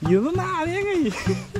ഇതൊന്നും ആദ്യം കഴി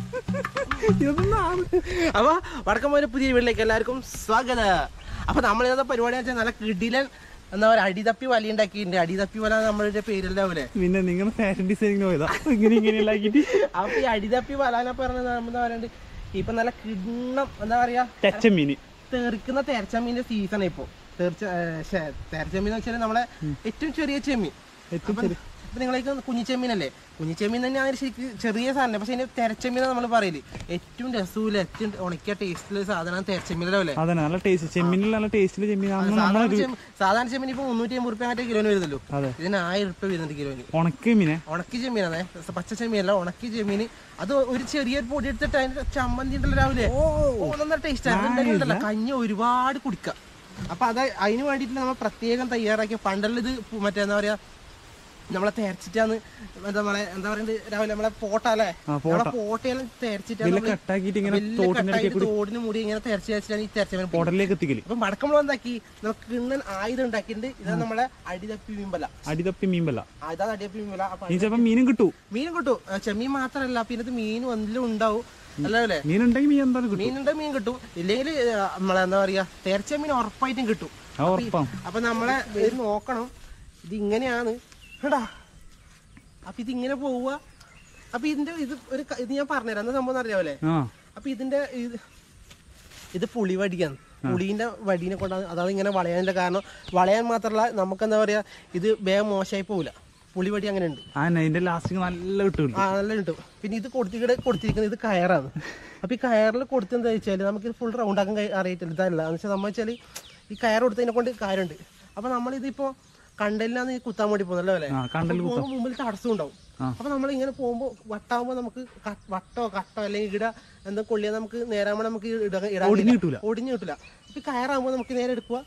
ഇതൊന്നും ആദ്യം അപ്പൊ വടക്കമ്പോര് പുതിയ വീട്ടിലേക്ക് എല്ലാവർക്കും സ്വാഗതം അപ്പൊ നമ്മൾ ഇന്നത്തെ പരിപാടി വെച്ചാൽ നല്ല കിടിലൻ എന്താ പറയുക അടിതപ്പി വല ഉണ്ടാക്കിയിട്ടുണ്ട് അടിതപ്പി വല നമ്മളുടെ പേരില്ലാവൂലേ പിന്നെ നിങ്ങൾ ഫാഷൻ ഡിസൈനിങ് പോയതാ ഇങ്ങനെ ഇങ്ങനെ ഉണ്ടാക്കിട്ട് അപ്പൊ ഈ അടിതപ്പി വലാനെ പറഞ്ഞത് എന്താ പറയണ്ട് ഇപ്പൊ നല്ല കിണ്ണം എന്താ പറയാ തെച്ചമീന് തെറിക്കുന്ന തേർച്ചമീന്റെ സീസൺ ഇപ്പൊ തെർച്ച തേർച്ചമീൻ എന്ന് വെച്ചാൽ നമ്മളെ ഏറ്റവും ചെറിയ ചെമ്മീൻ ഏറ്റവും അപ്പൊ ചെറിയ അപ്പൊ നിങ്ങളേക്ക് കുഞ്ഞിച്ചെമ്മീനല്ലേ കുഞ്ഞിച്ചെമ്മീൻ തന്നെയാണ് ശരിക്കും ചെറിയ സാധനം പക്ഷെ അതിന് തെരച്ചെമ്മീൻ നമ്മൾ പറയല് ഏറ്റവും രസമില്ല ഏറ്റവും ഉണക്കിയ ടേസ്റ്റിലുള്ള സാധനം തെരച്ചെമ്മീനല്ലോ അല്ലേ അതന്നെ നല്ല ടേസ്റ്റ് ചെമ്മീനിൽ നല്ല ടേസ്റ്റില് ചെമ്മീൻ അന്ന് സാധാരണ നമ്മളൊരു ചെമ്മീൻ- സാധാരണ ചെമ്മീൻ ഇപ്പൊ മുന്നൂറ്റി അമ്പത് റുപ്യ മറ്റേ കിലോന് വരുന്നല്ലോ അതെ ഇതിന് ആയിരം റുപ്യ വരുന്നുണ്ട് കിലോന് ഉണക്ക മീനെ ഉണക്കി ചെമ്മീനാണേ പച്ച ചെമ്മീനല്ല ഉണക്കി ചെമ്മീൻ അത് ഒരു ചെറിയ പൊടി എടുത്തിട്ട് അതിന്റെ ചമ്മന്തി ഉണ്ടല്ലോ രാവിലെ ഓ നല്ല ടേസ്റ്റ് ഉണ്ടല്ലോ കഞ്ഞി ഒരുപാട് കുടിക്കാം അപ്പൊ അത് അതിന് വേണ്ടിയിട്ട് നമ്മൾ പ്രത്യേകം തയ്യാറാക്കിയ പണ്ടെല്ലാം ഇത് പു- മറ്റേ എന്താ പറയാ നമ്മളെ തേർച്ചിട്ടാന്ന് എന്താ നമ്മളെ എന്താ പറയുന്നത് രാവിലെ നമ്മളെ പോട്ട അല്ലേ ആ, നമ്മളെ പോട്ടയെല്ലാം തേർച്ചിട്ടാണ് വലിയ നമ്മള് കട്ടാക്കിയിട്ട് ഇങ്ങനെ വലിയ തോട്ടിന്റെ ഇടയ്ക്ക് കട്ടായിട്ട് തോടിന് മുടി ഇങ്ങനെ തേർച്ച തേർച്ചിട്ടാണ് ഈ തേർച്ച പോടലിലേക്ക് എത്തിക്കല് അപ്പൊ മടക്കമ്പളം എന്താക്കി നമുക്ക് കിണ്ണൻ ആയുധം ഉണ്ടാക്കിയിട്ടുണ്ട് ഇതാണ് നമ്മളെ അടിതപ്പി മീമ്പല അടിതപ്പി മീൻ ആ, ഇതാണ് അടിതപ്പി മീമ്പല അപ്പൊ നീ ചിലപ്പോ മീനും കിട്ടൂ മീനും കിട്ടും ആ, ചെമ്മീൻ മാത്രല്ല പിന്നെ ഇത് മീനും എന്തെങ്കിലും ഉണ്ടാവും അല്ലേ മീൻ ഉണ്ടെങ്കിൽ മീൻ എന്തായാലും കിട്ടും മീനുണ്ട് മീൻ കിട്ടും ഇല്ലെങ്കിൽ നമ്മളെ എന്താ പറയാ തേർച്ച മീൻ ഉറപ്പായിട്ടും കിട്ടും ആ ഉറപ്പാണ് അപ്പൊ നമ്മളെ ഇത് നോക്കണം ഇത് ഇങ്ങനെയാണ് കേട്ടാ അപ്പൊ ഇത് ഇങ്ങനെ പോവുക അപ്പൊ ഇതിന്റെ ഇത് ഒരു ക- ഇത് ഞാൻ പറഞ്ഞുതരാം എന്താ സംഭവം അറിയാവല്ലേ ആ അപ്പൊ ഇതിന്റെ ഇത് ഇത് പുളി വടിയാണ് പുളീന്റെ വടീനെ കൊണ്ടാണ് അതാണ് ഇങ്ങനെ വളയാനുള്ള കാരണം വളയാൻ മാത്രമല്ല നമുക്ക് എന്താ പറയാ ഇത് വേഗം മോശമായി പോവില്ല പുളി വടി അങ്ങനെ ഉണ്ട് ആ ഇതിന്റെ ലാസ്റ്റിങ് നല്ല കിട്ടും ആ നല്ല കിട്ടും പിന്നെ ഇത് കൊടുത്തിട്ട് കൊടുത്തിരിക്കുന്നത് ഇത് കയറാണ് അപ്പൊ ഈ കയറിൽ കൊടുത്തെന്താ വെച്ചാൽ നമുക്ക് ഫുൾ റൗണ്ട് ആക്കാൻ കഴി- അറിയത്തില്ല ഇതല്ല എന്ന് വെച്ചാൽ നമ്മൾ വെച്ചാൽ ഈ കയർ കൊടുത്തതിനെ കൊണ്ട് കാര്യമുണ്ട് അപ്പൊ നമ്മളിതിപ്പോ കണ്ടലിനാണ് ഈ കുത്താൻ വേണ്ടി പോകുന്നല്ലോ അല്ലേ ആ കണ്ടൽ അപ്പൊ പോകുമ്പോ മുമ്പിൽ തടസ്സം ഉണ്ടാവും ആ. അപ്പൊ നമ്മൾ ഇങ്ങനെ പോകുമ്പോ വട്ടാവുമ്പോ നമുക്ക് ക- വട്ടോ കട്ടോ അല്ലെങ്കിൽ ഇട എന്താ കൊള്ളിയാ നമുക്ക് നേരാകുമ്പോ നമുക്ക് ഇട- ഇടാൻ ഒടിഞ്ഞ് കഴിയില്ല. കിട്ടൂല. ഒടിഞ്ഞ് കിട്ടില്ല ഇപ്പൊ ഈ കയറാകുമ്പോ നമുക്ക് നേരെ എടുക്കുക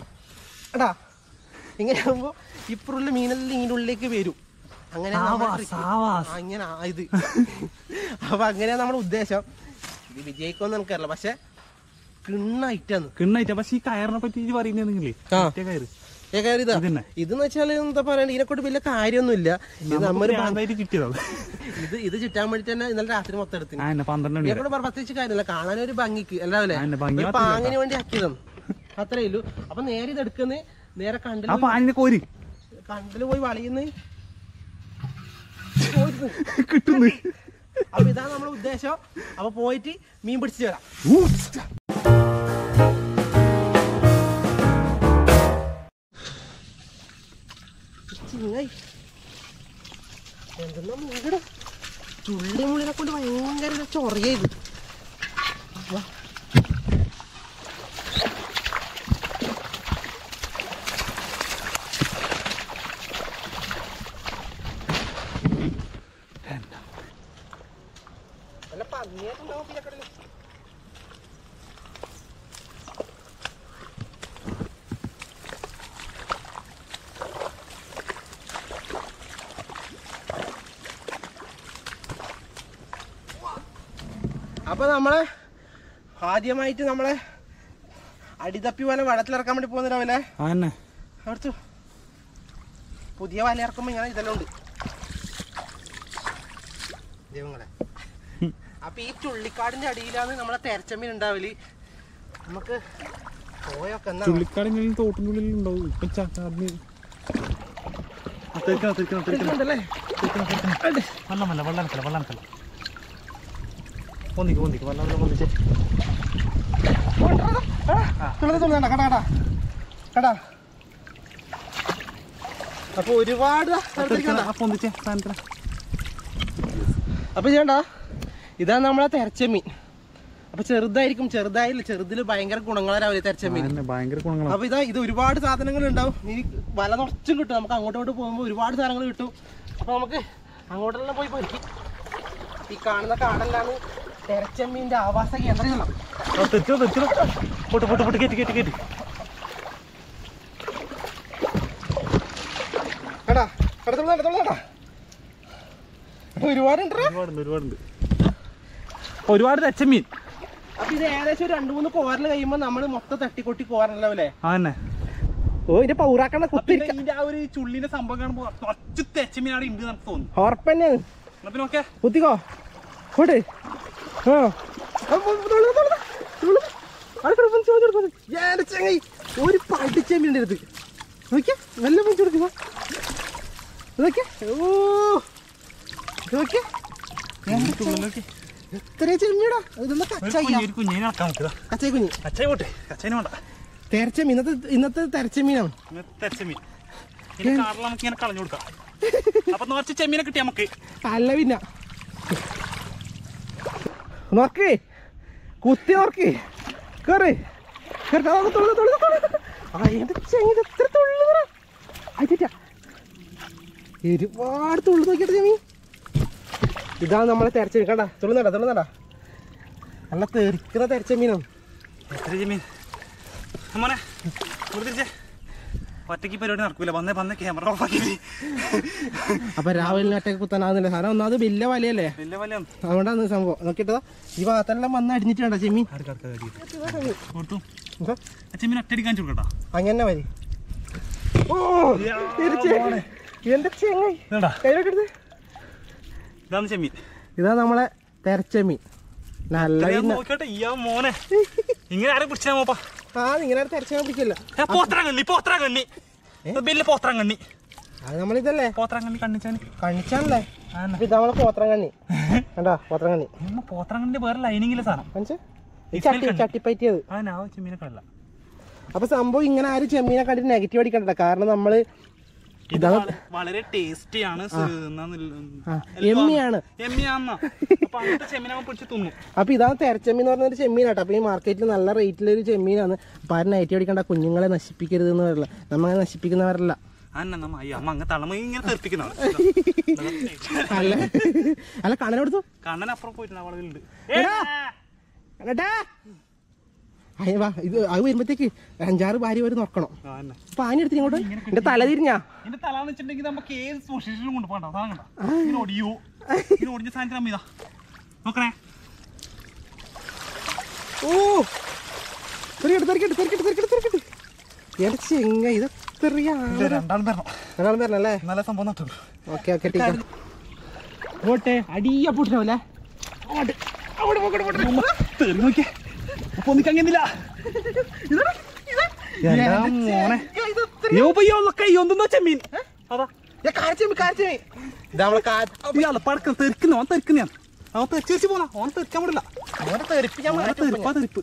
എടാ ഇങ്ങനെ ആകുമ്പോ ഇപ്പുറമുള്ള മീനെല്ലാം ഇതിന്റെ ഉള്ളിലേക്ക് വരും അങ്ങനെ സാവാസ്, സാവാസ്. അങ്ങനെ ആയത് അപ്പൊ അങ്ങനെയാ നമ്മുടെ ഉദ്ദേശം ഇത് വിജയിക്കുമെന്ന് എനിക്കറിയില്ല പക്ഷെ കിണ്ണായിട്ടാണ് കിണ്ണായിട്ട പക്ഷെ ഈ കയറിനെ പറ്റി ഇത് പറയുന്നത് നിങ്ങളേ ആ. മറ്റേ കയറ് ഏകാരി ഇതാ ഇതന്നെ. ഇതെന്ന് വെച്ചാൽ എന്താ പറയാ ഇതിനെക്കൊണ്ട് വലിയ കാര്യമൊന്നുമില്ല ഇത് നമ്മൾ ഭ്രാന്തായിട്ട് ചുറ്റിയതാണ് ഇത് ഇത് ചുറ്റാൻ വേണ്ടി തന്നെ ഇന്നലെ രാത്രി മൊത്തം എടുത്തിന് ആ എന്നെ പന്ത്രണ്ട് മണി ഇതിനെക്കൊണ്ട് പ്രത്യേകിച്ച് കാര്യമില്ല കാണാനൊരു ഭംഗിക്ക് എല്ലാവരും അതിന്റെ ഭംഗി ഒരു പാങ്ങിന് വേണ്ടി ആക്കിയതാണ് അത്രേ ഉള്ളൂ അപ്പൊ നേരെ ഇത് എടുക്കുന്നേ നേരെ കണ്ടില് ആ പാനിനെ കോരി കണ്ടില് പോയി വളയുന്നേ കിട്ടുന്നു അപ്പൊ ഇതാണ് നമ്മുടെ ഉദ്ദേശം അപ്പൊ പോയിട്ട് മീൻ പിടിച്ചു വരാം ചിങ്ങായി എന്തെന്നാ മൂടണം ചുള്ളി മുള്ളിനെ കൊണ്ട് ഭയങ്കര ചൊറിയത് നല്ല പന്നിയായിട്ടുണ്ടാവും പിന്നെ അപ്പൊ നമ്മളെ ആദ്യമായിട്ട് നമ്മളെ അടിതപ്പി പോലെ വടത്തിലിറക്കാൻ വേണ്ടി പോകുന്ന രാവിലെ ആ എന്നെ അടുത്തു പുതിയ വല ഇറക്കുമ്പോ ഇങ്ങനെ ഇതെല്ലാം ഉണ്ട് ദൈവങ്ങളെ അപ്പൊ ഈ ചുള്ളിക്കാടിന്റെ അടിയിലാണ് നമ്മളെ തെരച്ചമ്മീൻ ഉണ്ടാവല് നമുക്ക് പോയൊക്കെ എന്നാ ചുള്ളിക്കാടിനുള്ളിൽ തോട്ടിനുള്ളിൽ ഉണ്ടാവും ഇപ്പൊ ചാക്കാടിന് തെക്കണം തെക്കണം തെക്കണം ഉണ്ടല്ലേ വെള്ളമല്ല വെള്ളനക്കല വെള്ളനക്കല പൊന്നിക്ക് പൊന്നിക്ക് വെള്ളം പൊന്നിച്ച് തുള്ളത് തുള്ളണ്ട കടാ കടാ കടാ അപ്പൊ ഒരുപാട് സ്ഥലത്തേക്ക് കണ്ടാ. ആ പൊന്നിച്ചേ സാധനത്തിന് അപ്പൊ ചെയ്യണ്ട ഇതാണ് നമ്മളെ തെരച്ചമീൻ അപ്പൊ ചെറുതായിരിക്കും ചെറുതായില്ല ചെറുതില് ഭയങ്കര ഗുണങ്ങളാ രാവിലെ തെരച്ചമീൻ അതന്നെ ഭയങ്കര ഗുണങ്ങളാണ് അപ്പൊ ഇതാ ഇത് ഒരുപാട് സാധനങ്ങൾ ഉണ്ടാവും ഈ വല നിറച്ചും കിട്ടും നമുക്ക് അങ്ങോട്ടും ഇങ്ങോട്ട് പോകുമ്പോൾ ഒരുപാട് സാധനങ്ങൾ കിട്ടും അപ്പൊ നമുക്ക് അങ്ങോട്ടെല്ലാം പോയി പൊരിക്കും ഈ കാണുന്ന കാടെല്ലാണ് തെരച്ചമ്മീന്റെ ആവാസ കേന്ദ്രങ്ങളാണ് തെറ്റോ തെറ്റോ പൊട്ട് പൊട്ട് പൊട്ട് കേറ്റി കേറ്റി കേറ്റി കേട്ടാ എടുത്തോളാം എടുത്തോളാം കേട്ടാ ഒരുപാടുണ്ടോ ഒരുപാടുണ്ട് ഒരുപാടുണ്ട് ഒരുപാട് തെച്ചമീൻ അപ്പൊ ഇത് ഏകദേശം ഒരു രണ്ടു മൂന്ന് കോരൽ കഴിയുമ്പോ നമ്മള് മൊത്തം തട്ടിക്കൊട്ടി കോരനല്ലോ അല്ലേ ആ തന്നെ ഓ ഇതിന്റെ പൗറാക്കണ കുത്തിരിക്ക ഇതിന്റെ ആ ഒരു ചുള്ളിന്റെ സംഭവം കാണുമ്പോ കുറച്ച് തെച്ചമീൻ അവിടെ ഉണ്ട് നമുക്ക് തോന്നുന്നു ഉറപ്പന്നെയാണ് എന്നാ പിന്നെ ഓക്കെ കുത്തിക്കോ പോട്ടെ ആ ആ, പോ, പോ, തൊള്ളു, തൊള്ളു, തൊള്ളു. അടുക്കള പഞ്ച് പഞ്ച് കൊടുക്ക്, പഞ്ച്. ഏന്റെ ചങ്ങായി ഒരു പഠിച്ചെമ്മിൻ്റെ അടുത്ത് നോക്കിയാ നല്ല പഞ്ച് കൊടുക്കുക നോക്കിയാ ഓ നോക്കിയാ എത്ര ചെമ്മിടാ ഇതൊന്നും കച്ചായിയാ ഒരു കുഞ്ഞിനെ നടക്കാൻ നോക്കുക കച്ചായി കുഞ്ഞി കച്ചായി പോട്ടെ കച്ചായിന് വേണ്ട തെരച്ചമീൻ ഇന്നത്തെ ഇന്നത്തെ തെരച്ചമീനാണ് ഇങ്ങനത്തെ ചെമ്മീൻ ഇനി കാറിൽ നമുക്ക് ഇങ്ങനെ കളഞ്ഞു കൊടുക്കാം അപ്പൊ കുറച്ച് ചെമ്മീനെ കിട്ടി നമുക്ക് അല്ല പിന്നെ നോക്ക് കുത്തി നോക്ക് കേറ് കേറ്, ആ, തുള്ളു, തുള്ളു, തുള്ളു. ആ, എന്റെ ചെങ്ങ ഇത് എത്ര തുള്ളുതെടാ. ആയിട്ടില്ല. ഒരുപാട് തുള്ളു നോക്കിയിട്ട് ചെമ്മി ഇതാണ് നമ്മളെ തെരച്ചമീൻ കണ്ട തുള്ളുന്നടാ തുള്ളുന്നടാ നല്ല തെറിക്കുന്ന തെരച്ചമീനാണ് എത്ര ചെമ്മീൻ മോനെ ഇവിടെ തിരിച്ചേ ഒറ്റയ്ക്ക് പരിപാടി നടക്കൂല വന്നേ വന്നേ ക്യാമറ ഓഫ് ആക്കി അപ്പൊ രാവിലെ ഒറ്റയ്ക്ക് കുത്താനാകുന്നില്ല സാധനം ഒന്നാമത് വലിയ വലയല്ലേ വലിയ വലിയ അതുകൊണ്ടാണ് സംഭവം നോക്കിട്ടോ ഈ ഭാഗത്തെല്ലാം വന്ന് അടിഞ്ഞിട്ട് വേണ്ട ചെമ്മീൻ കൊടുത്തു എന്താ? ആ ചെമ്മീൻ ഒറ്റയടിക്ക് കാണിച്ചു കൊടുക്കട്ടാ അങ്ങനെ മതി ഓ തിരിച്ച്. എന്റെ ചെങ്ങായി ഇതാ കയ്യിലോട്ടെടുത്ത് ഇതാണ് ചെമ്മീൻ ഇതാ നമ്മളെ തെരച്ചമീൻ നല്ല ഇത്രയും ഇന്ന- നോക്കട്ടെ ഇയാ മോനെ ഇങ്ങനെ ആരെ പിടിച്ചാ മോപ്പാ ആ നിങ്ങനെ തെരച്ചമീൻ പിടിക്കില്ല പോത്രം കണ്ണി പോത്രം കണ്ണി വലിയ പോത്രം കണ്ണി അത് നമ്മളിതല്ലേ പോത്രം കണ്ണി കണ്ണിച്ചാന് കണിച്ചാണല്ലേ അപ്പൊ ഇത് നമ്മളെ പോത്രം കണ്ണി കണ്ടാ പോത്രം കണ്ണി നമ്മ പോത്രം കണ്ണി വേറെ ലൈനിങ്ങിലെ സാധനം മനസ്സി ചട്ടി ചട്ടിപ്പറ്റിയത് ആ നാ ചെമ്മീനെ കണ്ടില്ല അപ്പൊ സംഭവം ഇങ്ങനെ ആരും ചെമ്മീനെ കണ്ടിട്ട് നെഗറ്റീവ് അടിക്കണ്ട കാരണം നമ്മള് ഇത് ഇതാണ് വള- വളരെ ടേസ്റ്റിയാണ് ആ, എമ്മിയാണ് എമ്മിയാന്ന അപ്പൊ അങ്ങനത്തെ ചെമ്മീനെ അവൻ പിടിച്ച് തിന്നു അപ്പൊ ഇതാണ് തെരച്ചമ്മീൻ എന്ന് പറഞ്ഞൊരു ചെമ്മീനാട്ടോ അപ്പൊ ഈ മാർക്കറ്റിൽ നല്ല റേറ്റിലൊരു ചെമ്മീനാണ് അപ്പൊ ആരും നെഗറ്റീവ് അടിക്കണ്ട കുഞ്ഞുങ്ങളെ നശിപ്പിക്കരുത് എന്ന് പറയില്ല നമ്മളെ നശിപ്പിക്കുന്നവരല്ല അന്ന നമ്മ അയ്യ അമ്മ അങ്ങ് തളമ ഇങ്ങനെ തെറിപ്പിക്കുന്നതാണ് അല്ല അല്ല കണ്ണനെടുത്തു കണ്ണൻ അപ്പുറം പോയിട്ടുണ്ട് അവളുണ്ട് എടാ. കണ്ണട്ടാ അയ്യ വാ ഇത് അത് വരുമ്പത്തേക്ക് അഞ്ചാറ് ഭാര്യ വരെ നോക്കണം അപ്പൊ ആനി എടുത്ത് ഇങ്ങോട്ട് എന്റെ തല തിരിഞ്ഞാ എന്റെ തലാന്ന് വെച്ചിട്ടുണ്ടെങ്കിൽ നമുക്ക് ഏത് പൊസിഷനിലും കൊണ്ട് പോകണ്ട സാധനം കണ്ട ഇങ്ങനെ ഒടിയോ ഇങ്ങനെ ഒടിഞ്ഞ സാധനത്തിന് നമ്മ ഇതാ നോക്കണേ ഓ തെറിക്കട്ടെ തെറിക്കട്ടെ തെറിക്കട്ടെ തെറിക്കട്ടെ തെറിക്കട്ടെ എന്റെ ചെങ്ങ ഇത് തെറിയാണ് ഇത് രണ്ടാളും തരണം രണ്ടാളും തരണല്ലേ നല്ല സംഭവം നട്ടുള്ളൂ ഓക്കെ ഓക്കെ ടീച്ചർ പോട്ടെ അടിയ പൊട്ടിനാവല്ലേ തെറി നോക്കിയേ അപ്പൊ ഒന്നിക്കങ്ങിന്നില്ല മോനെ യോ പയ്യോ കൈ ഒന്നും ചെമ്മീൻ അതാ കാഴ്ചമി കാഴ്ചമി ഇത് നമ്മളെ കാ ഇയാളെ പടക്കം തെറിക്കുന്ന ഓൻ തെറിക്കുന്നതാണ് അവൻ തെറിച്ചു പോന്നാ ഓൻ തെറിക്കാൻ പാടില്ല ഓനെ തെറിപ്പിക്കാൻ ഓനെ പറ്റും തെറിപ്പാ തെറിപ്പ്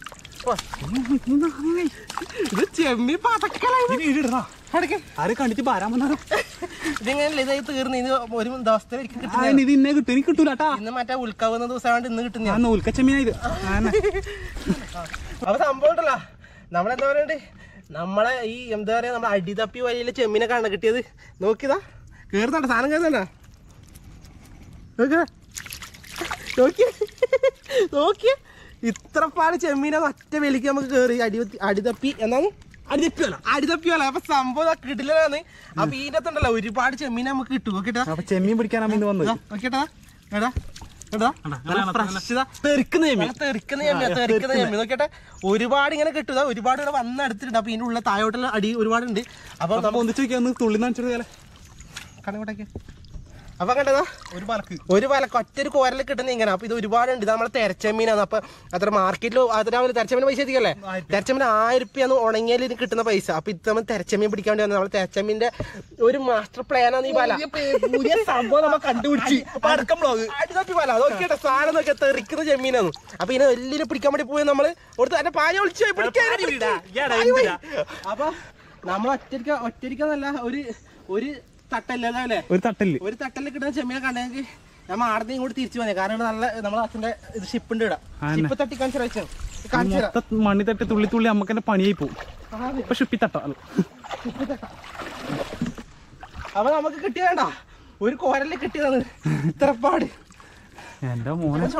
ഇത് ചെമ്മി പതക്കലാ അടക്കെ ആരെ കണ്ടിട്ട് പാരാൻ വന്നാലോ ഇതിങ്ങനെ ഇതായി തീർന്ന് ഇന്ന് ഒരു ദിവസത്തെ ഒരിക്കൽ ആ, കിട്ടുന്ന ഇത് ഇന്നെ കിട്ടും എനിക്ക് കിട്ടൂല ട്ടാ ഇന്ന് മറ്റേ ഉൾക്കാവുന്ന ദിവസം വേണ്ടി ഇന്ന് കിട്ടുന്ന ഞാൻ ഉൽക്കച്ചമ്മീനായത് അപ്പൊ സംഭവം ഉണ്ടല്ലോ നമ്മളെന്താ പറയണ്ടേ നമ്മളെ ഈ എന്താ പറയാ നമ്മുടെ അടിതപ്പി വഴിയിലെ ചെമ്മീനെ കാണ കിട്ടിയത് നോക്കിയതാ കേറുന്നുണ്ട സാധനം കേറുന്നുണ്ട നോക്കിയതാ നോക്കിയ നോക്കിയ ഇത്ര പാട് ചെമ്മീനെ ഒറ്റ വലിക്ക് നമുക്ക് കേറി അടി അടിതപ്പി എന്നാണ് അടിപ്പിയല്ല അടിതപ്പിയല്ല അപ്പൊ സംഭവം കിട്ടില്ലാണ് അപ്പൊ ഇതിനകത്ത് ഉണ്ടല്ലോ ഒരുപാട് ചെമ്മീനെ നമുക്ക് കിട്ടും നോക്കിട്ടാ അപ്പൊ ചെമ്മീൻ പിടിക്കാനാ ഇന്ന് വന്നത് നോക്കിട്ടാ എടാ എടാ നല്ല fresh ഇതാ. തെറിക്കുന്ന ചെമ്മീൻ നല്ല തെറിക്കുന്ന ചെമ്മീൻ തെറിക്കുന്ന ചെമ്മീൻ നോക്കിട്ടെ ഒരുപാട് ഇങ്ങനെ കിട്ടുക ഒരുപാട് ഇവിടെ വന്ന് അടുത്തിട്ടുണ്ട് അപ്പൊ ഇതിന്റെ ഉള്ള താഴോട്ടുള്ള അടി ഒരുപാടുണ്ട് അപ്പൊ അപ്പൊ ഒന്നിച്ച് നോക്കിയാ ഒന്ന് തുള്ളി നനച്ചിട്ട് കണക്കോട്ടേക്ക് അപ്പൊ കണ്ടതാ ഒരു പലക്ക് ഒരു പല ഒറ്റൊരു കോരൽ കിട്ടുന്ന ഇങ്ങനെ അപ്പൊ ഇത് ഒരുപാടുണ്ട് ഇത് നമ്മളെ തെരച്ചമീനാണ് അപ്പൊ അത്ര മാർക്കറ്റിൽ അത് രാവിലെ തെരച്ചമീൻ പൈസ എത്തിക്കല്ലേ തെരച്ചമീൻ ആയിരം റുപ്യാണ് ഉണങ്ങിയാൽ ഇതിന് കിട്ടുന്ന പൈസ അപ്പൊ ഇത് നമ്മൾ തെരച്ചമീൻ പിടിക്കാൻ വേണ്ടി വന്നത് നമ്മളെ തെരച്ചമീന്റെ ഒരു മാസ്റ്റർ പ്ലാൻ ആണ് ഈ പല പുതിയ സംഭവം നമ്മൾ കണ്ടുപിടിച്ച് പടക്കം ബ്ലോഗ് അടിതപ്പി പല നോക്കിയട്ടെ സാധനം നോക്കിയാ തെറിക്കുന്ന ചെമ്മീനാണ് അപ്പൊ ഇതിനെ വലിയ പിടിക്കാൻ വേണ്ടി പോയി നമ്മള് ഒരു തന്നെ പായ ഒളിച്ചു പോയി പിടിക്കാൻ പാല് വിടാ. ഇയാടെ പാല് പോയി. എന്തിനാ? അപ്പൊ നമ്മൾ ഒറ്റരിക്ക ഒറ്റരിക്കന്നല്ല ഒരു ഒരു തട്ടല്ലേ അല്ലേ ഒരു തട്ടല് ഒരു തട്ടലിൽ കിട്ടുന്ന ചെമ്മീനെ കണ്ടെങ്കിൽ നമ്മൾ ആടത്തെ ഇങ്ങോട്ട് തിരിച്ചു പോന്നെ കാരണം ഇവിടെ നല്ല നമ്മളെ അച്ഛന്റെ ഇത് ഷിപ്പ് ഉണ്ട് ഇടാം ആന്നെ. ഷിപ്പ് തട്ടി കാണിച്ചു വെച്ചു കാണിച്ചു തരാം മൊത്തം മണി തട്ടി തുള്ളി തുള്ളി നമുക്ക് എന്നെ പണിയായി പോകും അതാണ് ഇപ്പൊ ഷിപ്പി തട്ടാ ഷിപ്പ് തട്ട അപ്പൊ നമുക്ക് കിട്ടിയതാണ്ടാ ഒരു കോരലിൽ കിട്ടിയതാണ് ഇത്രപ്പാട് എന്റെ മോനെ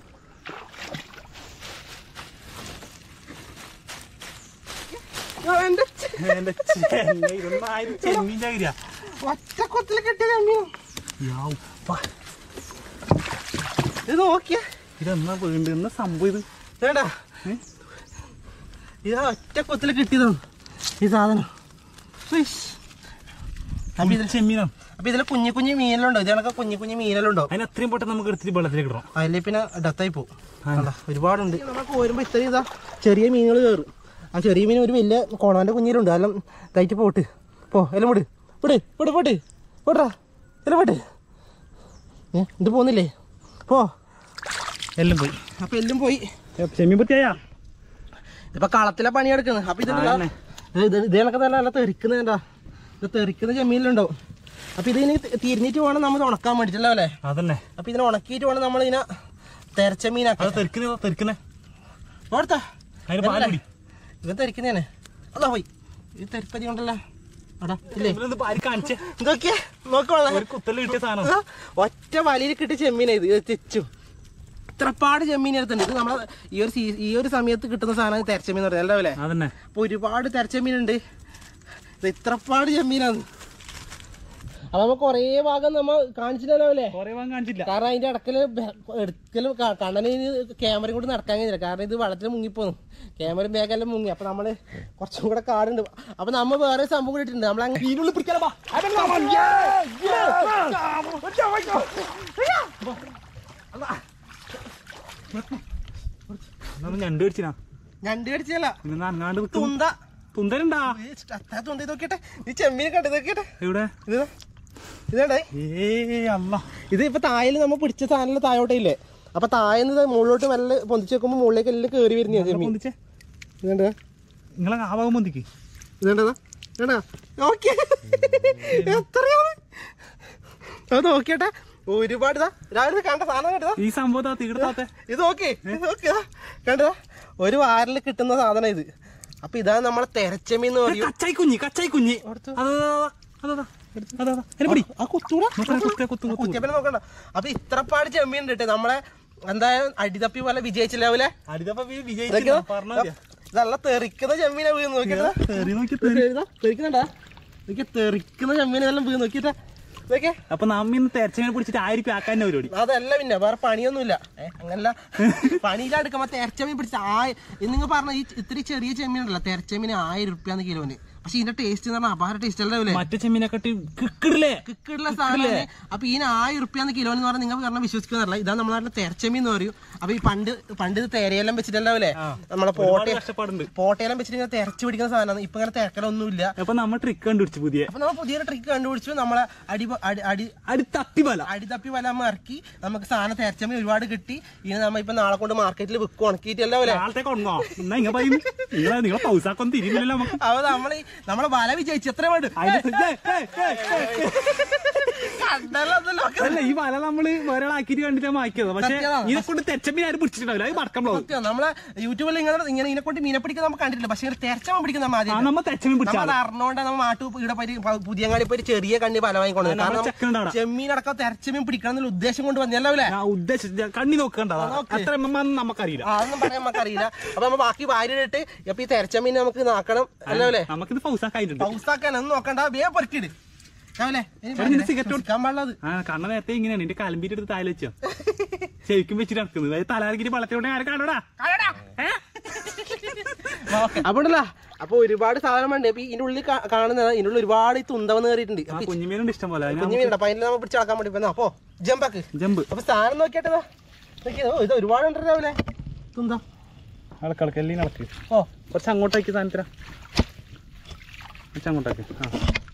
എന്റെ ചെ- എന്റെ ചെന്നൈ ഇതൊന്നും ആരും ചെമ്മീൻ ചാകരിയാ ഒറ്റ കൊത്തിൽ കിട്ടിയ ചെമ്മീൻ ഇത് നോക്കിയ ഇതെന്നാ വീണ്ടും എന്നാ സംഭവം ഇത് വേണ്ടാ ഇതാ ഒറ്റ കൊത്തിൽ കിട്ടിയതാണ് ഈ സാധനം ഫിഷ് അപ്പൊ ഇതിൽ ചെമ്മീനാണ് അപ്പൊ ഇതിൽ കുഞ്ഞു കുഞ്ഞു മീനെല്ലാം ഇത് കണക്കെ കുഞ്ഞു കുഞ്ഞു മീനെല്ലാം അതിന് അത്രയും പെട്ടെന്ന് നമുക്ക് എടുത്തിട്ട് വെള്ളത്തിലേക്ക് ഇടണം അതിൽ പിന്നെ ഡത്തായി പോകും കണ്ടോ, ഒരുപാടുണ്ട് നമുക്ക് പോരുമ്പോ ഇത്രയും ഇതാ ചെറിയ മീനുകൾ കയറും ആ ചെറിയ മീൻ ഒരു വലിയ കോണാന്റെ കുഞ്ഞിലുണ്ട് അതെല്ലാം തയ്റ്റ് പോട്ട് പോ എല്ലാം വിട് വിട് വിട് പോട്ട് വിടാ എല്ലാം വിട്ട് ഏ ഇത് പോന്നില്ലേ പോ എല്ലാം പോയി അപ്പൊ എല്ലാം പോയി ചെമ്മീൻ പറ്റിയാ ഇപ്പൊ കളത്തിലെ പണിയെടുക്കുന്നത് അപ്പൊ ഇത് അതന്നെ. ഇതേണൊക്കെ തന്നെ നല്ല തെറിക്കുന്നതാ ഇത് തെറിക്കുന്ന ചെമ്മീനിലുണ്ടാവും അപ്പൊ ഇതിന് തിരിഞ്ഞിട്ട് വേണം നമ്മൾ ഉണക്കാൻ വേണ്ടിട്ടല്ലോ അല്ലേ അതന്നെ അപ്പൊ ഇതിനെ ഉണക്കിയിട്ട് വേണം നമ്മൾ ഇതിനെ തെരച്ച മീനാക്കാൻ അത് തെറിക്കുന്ന തെറിക്കുന്ന ഓർത്താ അതിന് പാല് കുടി ഇവൻ തെറിക്കുന്നതാണ് അതാ പോയി ഇത് തെരിപ്പതി കൊണ്ടല്ല അടാ ഇല്ലേ ഇവനൊന്ന് പാരി കാണിച്ചേ നോക്കിയേ നോക്കുവാളെ ഒരു കുത്തല് കിട്ടിയ സാധനം ആ, ഒറ്റ വലിയിൽ കിട്ടിയ ചെമ്മീനാ ഇത് ഇത് തെച്ചു ഇത്രപ്പാട് ചെമ്മീൻ എടുത്തുണ്ട് ഇത് നമ്മളെ ഈ ഒരു സീ- ഈ ഒരു സമയത്ത് കിട്ടുന്ന സാധനം തെരച്ചമീൻ എന്ന് പറയുന്നത് അല്ലേ അതന്നെ അപ്പൊ ഒരുപാട് തെരച്ചമീനുണ്ട് ഇത് ഇത്രപ്പാട് ചെമ്മീനാണ് അപ്പൊ നമ്മ കൊറേ ഭാഗം നമ്മ കാണിച്ചില്ലല്ലോ അല്ലേ കൊറേ വാങ്ങാൻ കാണിച്ചില്ല കാരണം അതിന്റെ ഇടക്കല് ബെ- എടുക്കലും ക- കണ്ണന് ക്യാമറയും കൂടി നടക്കാൻ കഴിഞ്ഞില്ല കാരണം ഇത് വെള്ളത്തിൽ മുങ്ങിപ്പോന്നു ക്യാമറയും ബാഗെല്ലാം മുങ്ങി അപ്പൊ നമ്മള് കുറച്ചും കൂടെ കാടുണ്ട് അപ്പൊ നമ്മ വേറെ സംഭവം കൂടി ഇട്ടിട്ടുണ്ട് നമ്മൾ മീനുള്ളിൽ പിടിക്കാലോ ഞണ്ട് പിടിച്ചിനാ ഞണ്ട് കടിച്ചല്ല പിന്നെ അങ്ങാണ്ട് നിൽക്കും തുന്ത തുന്തലുണ്ടാ ഏ, അത്താ തുന്ത ഇത് നോക്കിട്ടെ ഈ ചെമ്മീൻ കണ്ടത് നോക്കിട്ടെ എവിടെ ഇത് ഇതേ ഏ അല്ല ഇത് ഇപ്പൊ തായല് നമ്മ പിടിച്ച സാധനം തായോട്ടേ ഇല്ലേ അപ്പൊ തായെന്ന് മുകളിലോട്ട് മെല്ലെ പൊന്തിച്ച് വെക്കുമ്പോ മുകളിലേക്ക് എല്ലാം കേറി വരുന്ന ചെമ്മീൻ പൊന്തിച്ചേ ഇതുണ്ട് നിങ്ങളെ ആ ഭാഗം പൊന്തിക്ക് ഇതുണ്ടതാ ഇതുണ്ടാ നോക്കിയേ എത്രയാണ് അത് നോക്കിയട്ടെ ഒരുപാട് ഇതാ രാവിലെ കണ്ട സാധനം കണ്ടതാ ഈ സംഭവം തീർത്താത്തെ ഇത് നോക്കി ഇത് നോക്കിയതാ കണ്ടതാ ഒരു വാരിൽ കിട്ടുന്ന സാധനം ഇത് അപ്പൊ ഇതാണ് നമ്മളെ തെരച്ചമീൻ എന്ന് പറയും കച്ചായി കുഞ്ഞി കച്ചായി കുഞ്ഞി അടുത്ത്. അതാ അതാ അതാ അതാ പിടി ആ കുത്തൂടാ നോക്കണേ, കുത്തേ, കുത്തും, കുത്തും. കുത്തിയപ്പനെ നോക്കണ്ട അപ്പൊ ഇത്രപ്പാട് ചെമ്മീൻ ഉണ്ട് ട്ടോ. നമ്മളെ എന്തായാലും അടിതപ്പി പോലെ വിജയിച്ചില്ലാവൂലേ അടുത്തപ്പോ ഇതൊക്കെ നല്ല തെറിക്കുന്ന ചെമ്മീനെ വീണ് നോക്കിട്ടാ തെറിക്കുന്നുണ്ടാ ഇതൊക്കെ തെറിക്കുന്ന ചെമ്മീനെല്ലാം വീണ് നോക്കിട്ടാ ഇതൊക്കെ അപ്പൊ നമ്മിന്ന് തെരച്ചമീനെ പിടിച്ചിട്ട് ആയിരിക്കും ആക്കാൻ പരിപാടി അതല്ല പിന്നെ വേറെ പണിയൊന്നുമില്ല ഏ അങ്ങനല്ല പണിയിലെടുക്കുമ്പോ തെരച്ചമീൻ പിടിച്ച ആ നിങ്ങൾ പറഞ്ഞ ഈ ഇത്തിരി ചെറിയ ചെമ്മീൻ ഉണ്ടല്ലോ തെരച്ചമീൻ ആയിരം റുപ്യാന്ന് കിലോന് പക്ഷെ ഇതിന്റെ ടേസ്റ്റ് എന്ന് പറഞ്ഞാൽ അപാര ടേസ്റ്റ് അല്ലേ മറ്റേ ചെമ്മീനെക്കാട്ടി കിക്കിടില്ലേ കിക്കുള്ള സാധനമാണ് അപ്പൊ ഇതിന് ആയിരം റുപ്യാന്ന് കിലോന് എന്ന് പറഞ്ഞാൽ നിങ്ങൾ പറഞ്ഞാൽ വിശ്വസിക്കുന്നതല്ല ഇതാ നമ്മുടെ നാട്ടിൽ തെരച്ചമീൻ എന്ന് പറയും അപ്പൊ ഈ പണ്ട് പണ്ട് ഇത് തേരയെല്ലാം വെച്ചിട്ടുണ്ടാവില്ലേ നമ്മളെ ഒരുപാട് പോട്ടെ കഷ്ടപ്പാടുണ്ട് പോട്ടയെല്ലാം വെച്ചിട്ട് ഇങ്ങനെ തെരച്ചു പിടിക്കുന്ന സാധനമാണ് ഇപ്പൊ ഇങ്ങനെ തിരക്കലൊന്നുമില്ല അപ്പൊ നമ്മ ട്രിക്ക് കണ്ടുപിടിച്ചു പുതിയ അപ്പൊ നമ്മൾ പുതിയൊരു ട്രിക്ക് കണ്ടുപിടിച്ചു നമ്മളെ അടി അടി അടി അടി തട്ടി പല അടിതപ്പി വല നമ്മ ഇറക്കി നമുക്ക് സാധനം തെരച്ചമീൻ ഒരുപാട് കിട്ടി ഇനി നമ്മ ഇപ്പൊ നാളെ കൊണ്ട് മാർക്കറ്റിൽ വിൽക്കും ഉണക്കിയിട്ടല്ലോ അല്ലേ നാളത്തേക്ക് ഉണങ്ങോ എന്നാ ഇങ്ങ പറയും നിങ്ങളെ നിങ്ങളെ പൗസാക്കൊന്നും തിരിയില്ലല്ലോ നമുക്ക് അപ്പൊ നമ്മള് ഈ- നമ്മളെ വല വിജയിച്ചു എത്ര വേണ്ട അതിന്റെ ഏയ്, ഏയ്, ഏയ്, ഏയ്. കണ്ടല്ലോ അതല്ലോ. അല്ല ഈ വല നമ്മള് വേറെ ആക്കിയിട്ട് കണ്ടിട്ട് വായിക്കുന്നത് പക്ഷെ സത്യമാണ്. ഇതിനെ കൊണ്ട് തെച്ചമ്മീൻ ആരും പിടിച്ചിട്ടുണ്ടാവില്ല അത് മടക്കം ബ്ലോഗ് സത്യം നമ്മളെ യൂട്യൂബിൽ ഇങ്ങനെ ഇങ്ങനെ ഇതിനെ കൊണ്ട് മീനെ പിടിക്കാൻ നമുക്ക് കണ്ടിട്ടില്ല പക്ഷെ ഇങ്ങനെ തെരച്ചമ പിടിക്കുന്ന നമ്മ ആ ആദ്യം നമ്മ തെച്ചമ്മീൻ പിടിച്ചാൽ നമ്മൾ അറിഞ്ഞോണ്ട് നമ്മൾ നാട്ടു ഇവിടെ പോയി പുതിയങ്ങാടി പോയി ചെറിയ കണ്ണി പല വാങ്ങിക്കൊണ്ടു നമ്മളെ കാരണം ചെക്കനുണ്ട് അവിടെ. ചെമ്മീനടക്കം തെരച്ചമീൻ പിടിക്കണം എന്നുള്ള ഉദ്ദേശം കൊണ്ട് വന്നല്ലോ അല്ലേ ഞാൻ ഉദ്ദേശിച്ച കണ്ണി നോക്കണ്ട നോക്ക്. അത്ര എമ്മ നമുക്കറിയില്ല ആ, അതൊന്നും പറയാൻ നമുക്കറിയില്ല അപ്പൊ നമ്മ ബാക്കി വാരിയിട്ട് അപ്പൊ ഈ തെരച്ചമീൻ നമുക്ക് നാക്കണം അല്ലോ അല്ലേ നമുക്കിത് പൗസാക്കായിട്ടുണ്ട് പൗസാക്കാൻ ഒന്നും നോക്കണ്ട വേഗം പൊറക്കിട് രാവിലെ ഇനി എടാ, നിന്റെ cigarette ശ്രദ്ധിക്കാൻ പാടില്ലത് ആ കണ്ണ നേരത്തെ ഇങ്ങനെയാണ് എന്റെ കലമ്പീറ്റ് എടുത്ത് താല വെച്ചോ ശരിക്കും വെച്ചിട്ട് നടക്കുന്നത് അത് തലാറിക്കിട്ട് വളർത്തിയോടെ ആരെ കാണൂടാ അപ്പോണ്ടല്ല അപ്പൊ ഒരുപാട് സാധനം ഉണ്ട് അപ്പൊ ഇതിന്റെ ഉള്ളിൽ കാ- കാണുന്നത് ഇതിന്റെ ഉള്ളിൽ ഒരുപാട് ഈ തുന്തവന്ന് കയറിയിട്ടുണ്ട് ആ കുഞ്ഞുമീനുണ്ട് ഇഷ്ടം പോലെ കുഞ്ഞു മീനുണ്ട് അപ്പൊ അതിൽ നമ്മൾ പിടിച്ച് നടക്കാൻ വേണ്ടി പോയി അപ്പോ ജമ്പാക്ക് ജമ്പ് അപ്പൊ സാധനം നോക്കിയാട്ടതാ നോക്കിയതോ ഇത് ഒരുപാട് ഉണ്ട് രാവിലെ തുന്ത അളക്കളക്ക് എല്ലാം ഇളക്ക് ഓ കുറച്ച് അങ്ങോട്ടേക്ക് സാധനത്തില കുറച്ച് അങ്ങോട്ടേക്ക് ആ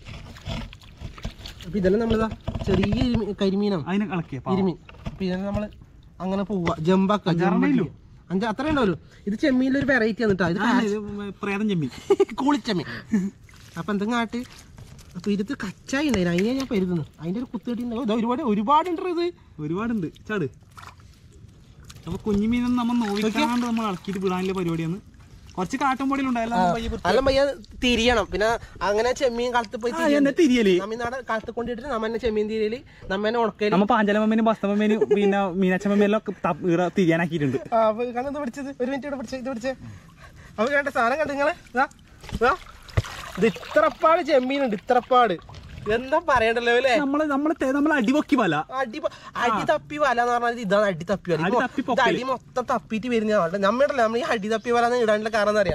അപ്പൊ ഇതെല്ലാം നമ്മളിതാ ചെറിയ ഇരുമീ- കരിമീനാണ് അതിനെ ഇളക്കിയ ഇരുമീൻ അപ്പൊ ഇതെല്ലാം നമ്മള് അങ്ങനെ പോവാ ജമ്പാക്ക അഞ്ചാറെണ്ണേ അഞ്ച് അത്ര ഉണ്ടാവല്ലോ ഇത് ചെമ്മീനിൽ ഒരു വെറൈറ്റി ആണ് കേട്ടോ ഇത് പ്രേതം ചെമ്മീൻ കൂളിച്ചമ്മീൻ അപ്പൊ എന്തെങ്കിലും ആട്ട് അപ്പൊ ഇതിട്ട് കച്ചായി ഉണ്ടായിരുന്നു അതിനെ ഞാൻ പരുതുന്നു അതിന്റെ ഒരു കുത്തുകെട്ടി ഉണ്ടാവും ഒരുപാട് ഒരുപാടുണ്ട് ഇത് ഒരുപാടുണ്ട് ചാട് അപ്പൊ കുഞ്ഞുമീനൊന്നും നമ്മൾ നോക്കിക്കാണ്ട് നമ്മൾ ഇളക്കിയിട്ട് വിടാനുള്ള പരിപാടിയാണ് കുറച്ച് കാട്ടുംപൊടിയിലുണ്ടായാലും അല്ല പയ്യ തിരിയണം പിന്നെ അങ്ങനെ ചെമ്മീൻ കളത്ത് പോയി എന്നെ തിരിയല് നമ്മിനാടെ കളത്ത് കൊണ്ടിട്ട് നമ്മ തന്നെ ചെമ്മീൻ തിരിയല് നമ്മ തന്നെ ഉണക്കല് നമ്മ പാഞ്ചലമ്മേനും ബസ്തമ്മേനും പിന്നെ മീനാച്ചമ്മേനും ഒക്കെ ത- ഇവിടെ തിരിയാനാക്കിയിട്ടുണ്ട് ആ അപ്പൊ കണ്ണെന്ത് പിടിച്ചത് ഒരു മിനിറ്റ് ഇവിടെ പിടിച്ചത് ഇത് പിടിച്ചേ അപ്പൊ കണ്ട സാധനം കണ്ടു നിങ്ങളെ ഇതാ ഇതാ ഇത് ഇത്രപ്പാട് ചെമ്മീനുണ്ട് ഇത്രപ്പാട് എന്താ പറയണ്ടല്ലോ അല്ലേ നമ്മള് നമ്മള് തെ- നമ്മള് അടിപൊക്കി പല അടി പ- അടി തപ്പി വല എന്ന് പറഞ്ഞാൽ ഇതാണ് അടി തപ്പി വല അടി ഇത് തപ്പി ഇത് അടി മൊത്തം തപ്പിയിട്ട് വരുന്നതാണ് നമ്മുടെ നമ്മൾ ഈ അടി തപ്പി വല എന്ന് ഇടാനുള്ള കാരണം എന്താ അറിയാം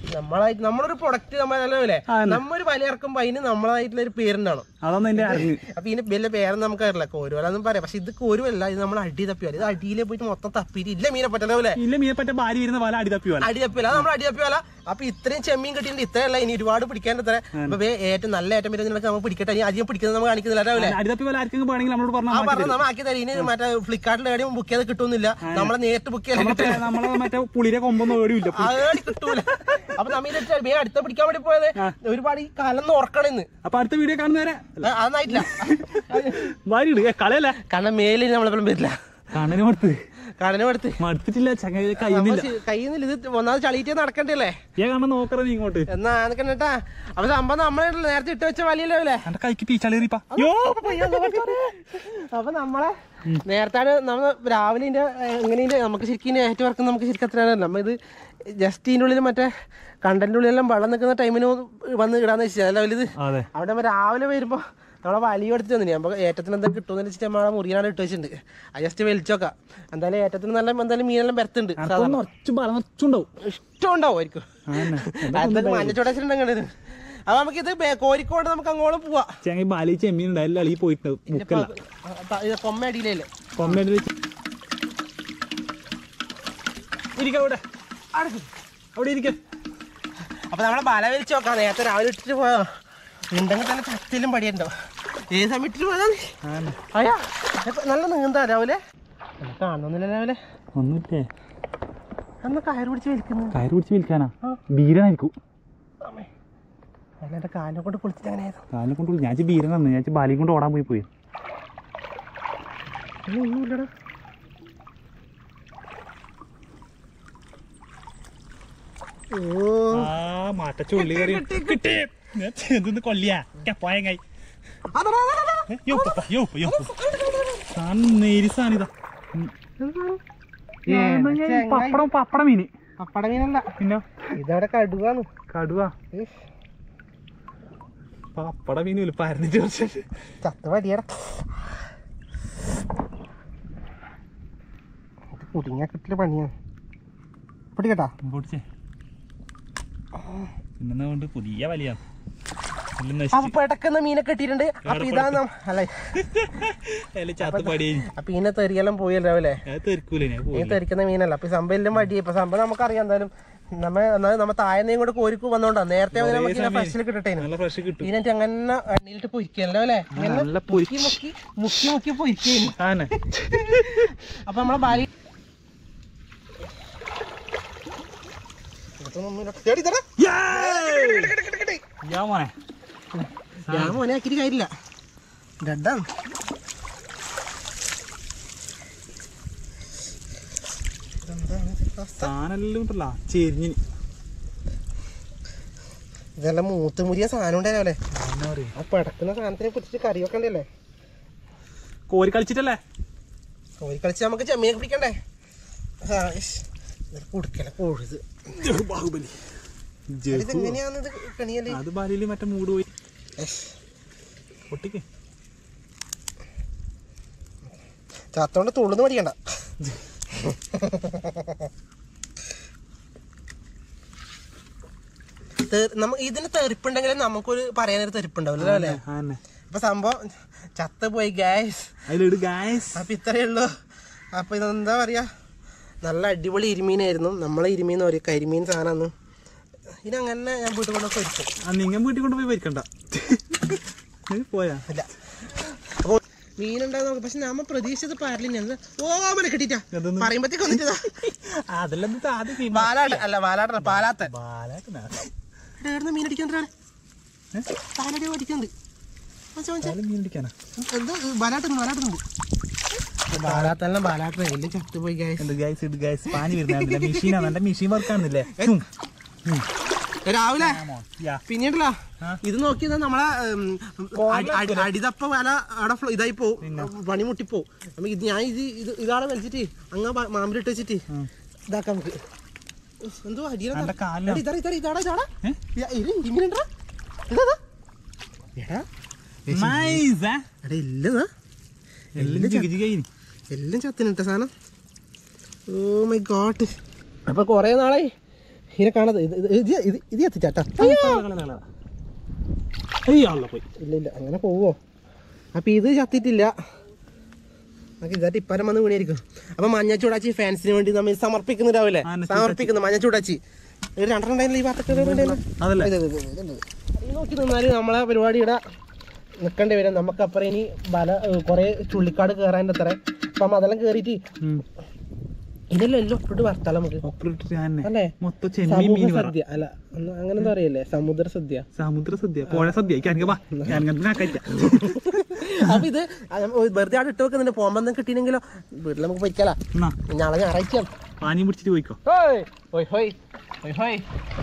നമ്മളായിട്ട് നമ്മളൊരു പ്രൊഡക്റ്റ് നമ്മളല്ലേ നമ്മൊരു വല ഇറക്കുമ്പോ അതിന് നമ്മളായിട്ടുള്ള ഒരു പേരുണ്ടാണ് അതൊന്നും എന്റെ അറിഞ്ഞ് അപ്പൊ ഇതിന് വലിയ പേരൊന്നും നമുക്ക് അറിയില്ല കോരുവലെന്നും പറയാം പക്ഷെ ഇത് കോരുവല്ല ഇത് നമ്മൾ അടി തപ്പിയല്ല ഇത് അടിയിലെ പോയിട്ട് മൊത്തം തപ്പിയിട്ട് ഇല്ല മീനെ പറ്റല്ലേ ഇല്ല മീനെ പറ്റ ഭാര്യ വരുന്ന പോലെ അടി തപ്പി പോലെ അടി തപ്പിയല്ല അത് നമ്മൾ അടി തപ്പിയല്ല അപ്പൊ ഇത്രയും ചെമ്മീൻ കിട്ടിയിട്ട് ഇത്രയല്ല ഇനി ഒരുപാട് പിടിക്കാൻ ഇത്ര അപ്പൊ വേ ഏറ്റവും നല്ല ഏറ്റവും വരുന്നതിനൊക്കെ നമുക്ക് പിടിക്കട്ടെ ഇനി അധികം പിടിക്കുന്നത് നമ്മൾ കാണിക്കുന്നില്ല രാവിലെ അടി തപ്പി പോലെ ആർക്കെങ്കിലും വേണമെങ്കിൽ നമ്മളോട് ആ പറഞ്ഞാൽ പറഞ്ഞ നമ്മൾ ആക്കി തരാം ഇനി മറ്റേ ഫ്ലിപ്കാർട്ടിൽ എവിടെയും ബുക്ക് ചെയ്ത് കിട്ടുന്നില്ല നമ്മളെ നേരിട്ട് ബുക്ക് ചെയ്യാൻ കിട്ടില്ല നമ്മളെ മറ്റേ പുളിരെ കൊമ്പൊന്നും ഓടിയില്ല ആടി കിട്ടൂല അപ്പൊ നമ്മ ഇത് വേ അടുത്ത പിടിക്കാൻ വേണ്ടി പോയത് ഒരുപാട് ഈ കലന്ന് ഉറക്കണെന്ന് അപ്പൊ അടുത്ത വീഡിയോ കാണുന്നവരെ അതൊന്നായിട്ടില്ല ഭാര്യ ഇട് കളയല്ല കാരണം മേലിൽ നമ്മളെപ്പോഴും വരില്ല കണ്ണന് കൊടുത്ത് കടനം എടുത്ത് മടുത്തിട്ടില്ല ചങ്ങ കയ്യുന്നില്ല കയ്യിൽ നിന്ന് ഇത് ഒന്നാമത് ചളിയിട്ട് നടക്കണ്ടല്ലേ ഞാൻ കണ്ണ നോക്കറ നീ ഇങ്ങോട്ട് എന്നാ നിക്കണ്ടാ അപ്പൊ സംഭവം നമ്മളെ നേരത്തെ ഇട്ട് വെച്ച വലിയല്ലേ അല്ലേ എന്റെ കൈക്ക് പീച്ചാളേറിപ്പാ യോ അപ്പൊ നമ്മളെ നേരത്തെ നമ്മൾ രാവിലെ ഇതിന്റെ എങ്ങനെ ഇതിന്റെ നമുക്ക് ശരിക്കും ഇതിന്റെ ഏറ്റവും വർക്ക് നമുക്ക് ശരിക്കും അത്രയാണ് നമ്മ ഇത് ജസ്റ്റ് ഇതിന്റെ ഉള്ളിൽ മറ്റേ കണ്ടന്റ് ഉള്ളിലെല്ലാം വെള്ളം നിൽക്കുന്ന ടൈമിന് വന്ന് ഇടാന്ന് വെച്ചാൽ അല്ല വലുത് അതെ അവിടെ നമ്മ രാവിലെ വരുമ്പോ നമ്മളെ വലിയ എടുത്ത് തന്നില്ല നമുക്ക് ഏറ്റത്തിന് എന്താ കിട്ടുമെന്ന് വെച്ചിട്ട് നമ്മളെ മുറിയാണ് ഇട്ട് വെച്ചിട്ടുണ്ട് അത് ജസ്റ്റ് വലിച്ചോക്കാം എന്തായാലും ഏറ്റത്തിന് നല്ല എന്തായാലും മീനെല്ലാം ബെർത്തുണ്ട് നിറച്ചു ബലം നിറച്ചുണ്ടാവും ഇഷ്ടം ഉണ്ടാവുമായിരിക്കും ആന്നെ. അടുത്തൊക്കെ മഞ്ഞച്ചോടച്ചിട്ടുണ്ടെങ്കിൽ അപ്പൊ നമുക്ക് ഇത് കോരിക്കോട് നമുക്ക് അങ്ങോട്ട് പോവാ ചങ്ങ ബാലി ചെമ്മീൻ ഉണ്ട് എല്ലാം അളി പോയിട്ടുണ്ടാവും മുക്കല്ല കൊമ്മ അടിയിലല്ലേ കൊമ്മേന്റെ വെച്ച് ഇരിക്ക അവിടെ അവിടെ ഇരിക്ക അപ്പൊ നമ്മളെ ബല വലിച്ച് നോക്കാം നേരത്തെ രാവിലെ ഇട്ടിട്ട് പോയാ ഉണ്ടെങ്കിൽ തന്നെ ചത്തിലും പടിയുണ്ടോ ഏത് സമയം ഇട്ടിട്ട് പോയാ നീ? അയ്യാ ഇപ്പൊ നല്ല നീന്താ രാവിലെ കാണുന്നില്ല രാവിലെ ഒന്നുമില്ലേ അന്ന് കയറ് പിടിച്ച് വലിക്കുന്നു കയറ് പിടിച്ച് വിൽക്കാനാ ബീരനായിരിക്കും അല്ല എന്റെ കാലിനെ കൊണ്ട് കുളിച്ചിട്ട് അങ്ങനെ ആയിരുന്നു കാലിനെ കൊണ്ട് ഞാൻ ബീരനാണ് ഞാൻ ബാലിയും കൊണ്ട് ഓടാൻ പോയി പോയി ഇനി ഒന്നുമില്ലടാ ഓ ആ മാട്ട ചുള്ളി കയറി കിട്ടി എന്തെന്ന് കൊല്ലിയാ പോയ കൈ അതാ, അതാ, അതാ, അതാ. യോ പപ്പ, യോ പപ്പ, യോ പപ്പ. സാധനം നേരി സാധനം ചെങ്ങായി. പപ്പടം പപ്പടം മീന് പപ്പട മീനല്ല പിന്നെ ഇതവിടെ കടുവാന്ന് കടുവ ഇഷ്, പപ്പട മീനും പരന്നിട്ട് കുറച്ച് ചത്ത പടിയടാ ഇത് കുടുങ്ങിയ കിട്ടിയ പണിയാണ് പിടിക്കട്ടാ പൊടിച്ചേ പിന്നെ കൊണ്ട് പുതിയ വലിയാണ് എല്ലാം അപ്പൊ നശിച്ച് പെടക്കുന്ന മീനെ കെട്ടിയിട്ടുണ്ട് അപ്പൊ ഇതാ നം- അല്ല എല്ലാം ചത്ത് പടിയായി അപ്പൊ ഇതിനെ തെറിയെല്ലാം പോയല്ലോ അല്ലേ അത് തെറിക്കൂലേ ഞാൻ ഈ പോയി തെറിക്കുന്ന മീനല്ല അപ്പൊ ഈ സംഭവം എല്ലാം മടിയായി ഇപ്പൊ സംഭവം നമുക്കറിയാം എന്തായാലും നമ്മ എന്നാലും നമ്മ താഴെയും കൂടെ കോരിക്ക് വന്നോണ്ടാ നേരത്തെ വന്ന് നമുക്ക് ഇതിനെ ഫ്രഷിൽ കിട്ടട്ടെ നല്ല ഫ്രഷ് കിട്ടും ഇതിനെ അങ്ങനെ എണ്ണയിലിട്ട് പൊരിക്കല്ലോ അല്ലേ ഇങ്ങനെ നല്ല മുക്കി മുക്കി മുക്കി മുക്കി പൊരിക്കുന്നു ആനെ അപ്പൊ നമ്മളെ ബാലി തേടി തരാം ഞാൻ മോനെ ഞാൻ മോനെ ആക്കിയിട്ട് കാര്യമില്ല ഡഡാണ് സാധനം ഉണ്ടല്ലോ ചെരിഞ്ഞിന് ഇതെല്ലാം മൂത്ത് മുരിയ സാധനം ഉണ്ടായോ അല്ലേ എന്നാ പറയും ആ പിടക്കുന്ന സാധനത്തിനെ പിടിച്ചിട്ട് കറി വെക്കണ്ടല്ലേ കോരി കളിച്ചിട്ടല്ലേ കോരി കളിച്ച് നമുക്ക് ചെമ്മീനെ പിടിക്കണ്ടേ ആ, ഇഷ്. ഇത് കുടുക്കല കൊഴുത് ബാഹുബലി ഇത് എങ്ങനെയാന്ന് ഇത് കണിയല്ലേ അത് ബാലിയില് മറ്റേ മൂട് പോയി ഇഷ്. പൊട്ടിക്ക് ചത്തോണ്ട് തുള്ളുന്ന് മടിക്കണ്ട തെ- നമ്മ ഇതിന് തെറിപ്പുണ്ടെങ്കിൽ നമുക്കൊരു പറയാനൊരു തെറിപ്പുണ്ടാവില്ല അല്ലേ ആന്നെ അപ്പൊ സംഭവം ചത്ത പോയി ഗ്യാസ് അതിലിട് ഗായസ് അപ്പൊ ഇത്രയേ ഉള്ളൂ അപ്പൊ ഇതെന്താ പറയാ നല്ല അടിപൊളി ഇരുമീനായിരുന്നു നമ്മളെ ഇരുമീൻ പറയും കരിമീൻ സാധനമാണ് ഇതങ്ങനെ ഞാൻ വീട്ടിൽ കൊണ്ടൊക്കെ ഒരുക്കും ആ നിങ്ങ വീട്ടിൽ കൊണ്ടുപോയി വരിക്കണ്ട നീ പോയാ ഇല്ല അപ്പോൾ മീനുണ്ടാകും പക്ഷെ നമ്മ പ്രതീക്ഷിച്ചത് പാരലില്ല ഓ മല കിട്ടിട്ടാ അതൊന്നും- പറയുമ്പത്തേക്ക് വന്നിട്ടാ അതെല്ലാം ഇത് ആദ്യം വാലാട്ട് അല്ല വാലാട്ടല്ല പാലാത്ത ബാലാക്കനാ എവിടുന്ന് മീൻ അടിക്കാണ്ടാണ് പാലടി അടിക്കുന്നുണ്ട് മനസ്സിലാ, മനസ്സിലാ. മീൻ പിടിക്കാനാ എന്താ ബാലാട്ടുണ്ട് ബാലാട്ടുണ്ട് ബാലാത്തെല്ലാം ബാലാട്ട എല്ലാം ചത്തുപോയി ഗായസ് എന്ത് ഗൈസ് ഇത് ഗൈസ് പാനി വരുന്നില്ല മെഷീനാണ് എന്റെ മെഷീൻ വർക്ക് ആണെന്നില്ലേ രാവിലെ യാ പിന്നീടല്ലോ ആ. ഇത് നോക്കിയത് നമ്മളെ ഉം, അടി- അടി- അടിതപ്പ വല അവിടെ ഫ്ലോ- ഇതായി പോവും പണി മുട്ടിപ്പോവും നമുക്ക് ഇത് ഞാൻ ഇത് ഇത് ഇതാടെ വലിച്ചിട്ട് അങ്ങ് ബ- മാമ്പിലിട്ട് വെച്ചിട്ട് ഇതാക്കാം നമുക്ക് ഉഫ്, എന്തോ അടിയാണ് എന്റെ കാലിനാ. ഇതാടാ ഇതാടാ ഇതാടാ ഇതാടാ ഏ? ഇതാ, ഇത് ഇരിമിനുണ്ടാ ഇതാ എടാ നൈസ് എടാ ഇല്ലതാ എല്ലാം ജിഗി കഴിഞ്ഞു എല്ലാം ചത്തിനിട്ട സാധനം ഓ മൈ ഗോഡ് അപ്പൊ കുറെ നാളായി ഇതിനെ കാണാതെ ഇത് ഇത് ഇത് ഇത് ഇത് എത്തിച്ചാട്ടാ അയ്യാളെ പോയി ഇല്ല ഇല്ല അങ്ങനെ പോവോ അപ്പൊ ഇത് ചത്തിട്ടില്ല നമുക്ക് ഇതായിട്ട് ഇപ്പരം വന്ന് വീണിരിക്കും അപ്പൊ മഞ്ഞ ചൂടാച്ചി ഫാൻസിന് വേണ്ടി നമ്മൾ സമർപ്പിക്കുന്ന രാവിലെ ആന സമർപ്പിക്കുന്നു മഞ്ഞ ചൂടാച്ചി ഒരു രണ്ടെണ്ണം ഉണ്ടായില്ല ഈ ഭാഗത്തൊക്കെ ഉണ്ടായില്ല അതല്ലേ ഇത് ഇത് ഇത് ഇത് ഇത്. ഈ നോക്കി നിന്നാല് നമ്മളെ പരിപാടി ഇവിടെ നിൽക്കേണ്ടി വരും നമുക്ക് അപ്പുറം ഇനി ബല കുറെ ചുള്ളിക്കാട് കയറാൻ്റെ അത്ര അപ്പം അതെല്ലാം കയറിയിട്ട് ഇതെല്ലാം എല്ലാം ഇട്ടിട്ട് വറുത്താലോ നമുക്ക് ഒപ്പിട്ടിട്ട് ഞാൻ അല്ലേ മൊത്തം ചെമ്മീൻ മീൻ സമൂഹ സദ്യ അല്ല ഒന്ന് അങ്ങനെ എന്താ പറയല്ലേ സമുദ്ര സദ്യ സമുദ്ര സദ്യ പുഴ സദ്യ ഞാനിങ്ങനെ അപ്പൊ ഇത് അത് വെറുതെ അവിടെ ഇട്ട് വെക്കുന്നുണ്ട് പോകുമ്പോ കിട്ടിയില്ലെങ്കിലോ വീട്ടിൽ നമുക്ക് പൊരിക്കലാ എന്നാ നാളെ ഞായറാഴ്ച പാനി പിടിച്ചിട്ട് പോയിക്കോ ഹോയ് ഹോയ് ഹോയ് ഹോയ് ഹോയ്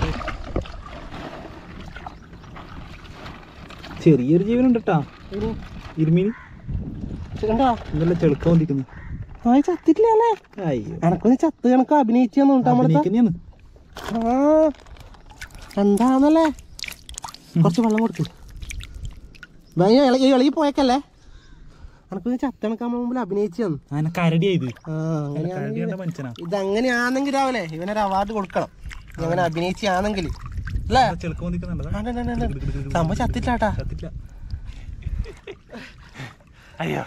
ചെറിയൊരു ജീവനുണ്ട് കേട്ടാ ഇരുമീൻ കണ്ടോ ഇതെല്ലാം ചെളുക്ക വന്നിരിക്കുന്നു ആ ചത്തിട്ടില്ലേ അയ്യോ എനക്കൊന്ന് ചത്ത് കണക്ക് അഭിനയിച്ചു നമ്മളെ അഭിനയിക്കുന്നതാണ്. ആ എന്താന്നല്ലേ കുറച്ച് വെള്ളം കൊടുക്ക് ഭയ ഇളകി ഇളകി പോയേക്കല്ലേ എനക്കൊന്ന് ചത്ത കണക്ക് നമ്മളെ മുമ്പിൽ അഭിനയിച്ചു തന്നു ആന കരടിയായത് ആ അങ്ങനെയാണ് കരടിയുടെ മനുഷ്യനാ ഇതങ്ങനെയാണെങ്കിൽ രാവിലെ ഇവനൊരു അവാർഡ് കൊടുക്കണം ഇങ്ങനെ അഭിനയിച്ചാണെങ്കിൽ അല്ലേ ചെളുക്ക വന്നിരിക്കുന്നുണ്ടോ ആ, ഉണ്ട്, ഉണ്ട്, ഉണ്ട്, ഉണ്ട്. സംഭവം ചത്തിട്ടാട്ടാ കത്തില്ല അയ്യോ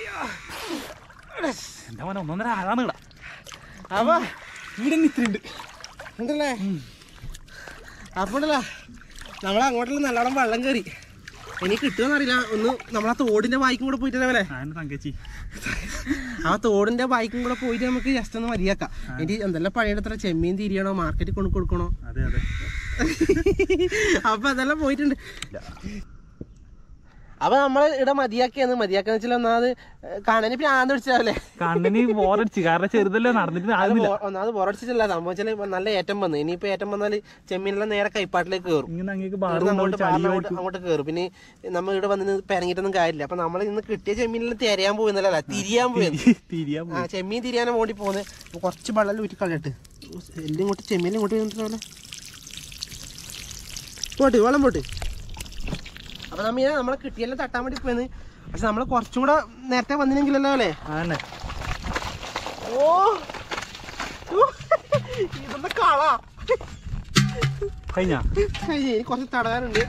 എന്താ മോനെ ഒന്നൊന്നര ആളാണ് ഇവിടെ അപ്പൊ ഇവിടെ ഇത്രയുണ്ട് ഉണ്ടല്ലേ അപ്പൊ ഉണ്ടല്ലോ നമ്മൾ അങ്ങോട്ടുള്ള നല്ലോണം വെള്ളം കയറി ഇനി കിട്ടുമെന്നറിയില്ല ഒന്ന് നമ്മളാ തോടിന്റെ ബൈക്കും കൂടെ പോയിട്ട് പോലെ ആന തങ്കച്ചി ആ തോടിന്റെ ബൈക്കും കൂടെ പോയിട്ട് നമുക്ക് ജസ്റ്റ് ഒന്ന് മതിയാക്കാം ഇനി എന്തെല്ലാം പണിയെടുത്ത ചെമ്മീൻ തിരിയണോ മാർക്കറ്റിൽ കൊണ്ട് കൊടുക്കണോ അതെ അതെ അപ്പൊ അതെല്ലാം പോയിട്ടുണ്ട് അപ്പൊ നമ്മൾ ഇവിടെ മതിയാക്കിയെന്ന് മതിയാക്കാന്ന് വെച്ചാൽ ഒന്നാമത് കാണാൻ ഇപ്പൊ ആന്ത് പിടിച്ചാവല്ലേ കണ്ണിന് ബോറടിച്ച് കാരണം ചെറുതല്ലേ നടന്നിട്ട് ആകുന്നില്ല ഒന്നാമത് ബോറടിച്ചിട്ടില്ല സംഭവം വെച്ചാൽ നല്ല ഏറ്റം വന്നു ഇനിയിപ്പോ ഏറ്റം വന്നാല് ചെമ്മീനെല്ലാം നേരെ കൈപ്പാട്ടിലേക്ക് കയറും ഇങ്ങനെ അങ്ങേക്ക് ഇവിടുന്ന് ബാറും അങ്ങോട്ട് പാറിന് അങ്ങോട്ട് അങ്ങോട്ട് കയറും പിന്നെ നമ്മൾ ഇവിടെ വന്ന് പെരങ്ങിട്ടൊന്നും കാര്യമില്ല അപ്പൊ നമ്മൾ ഇന്ന് കിട്ടിയ ചെമ്മീനെല്ലാം തിരയാൻ പോകുന്നല്ല തിരിയാൻ പോയത് തിരിയാ ആ ചെമ്മീൻ തിരിയാനും വേണ്ടി പോകുന്നത് അപ്പൊ കുറച്ച് വെള്ളം ഊറ്റി കളയട്ട് എല്ലാം ഇങ്ങോട്ട് ചെമ്മീൻ ഇങ്ങോട്ട് വന്നിട്ട് പോട്ട് വെള്ളം പോട്ട് അപ്പൊ നമ്മ ഇങ്ങനെ നമ്മളെ കിട്ടിയെല്ലാം തട്ടാൻ വേണ്ടി പോയെന്ന് പക്ഷെ നമ്മൾ കുറച്ചും കൂടെ നേരത്തെ വന്നില്ലെങ്കിലല്ലോ അല്ലേ ആന്നെ ഓ ഊ, ഇതെന്താ കളാ കഴിഞ്ഞാ കഴിഞ്ഞ് ഇനി കുറച്ച് തടയാനുണ്ട്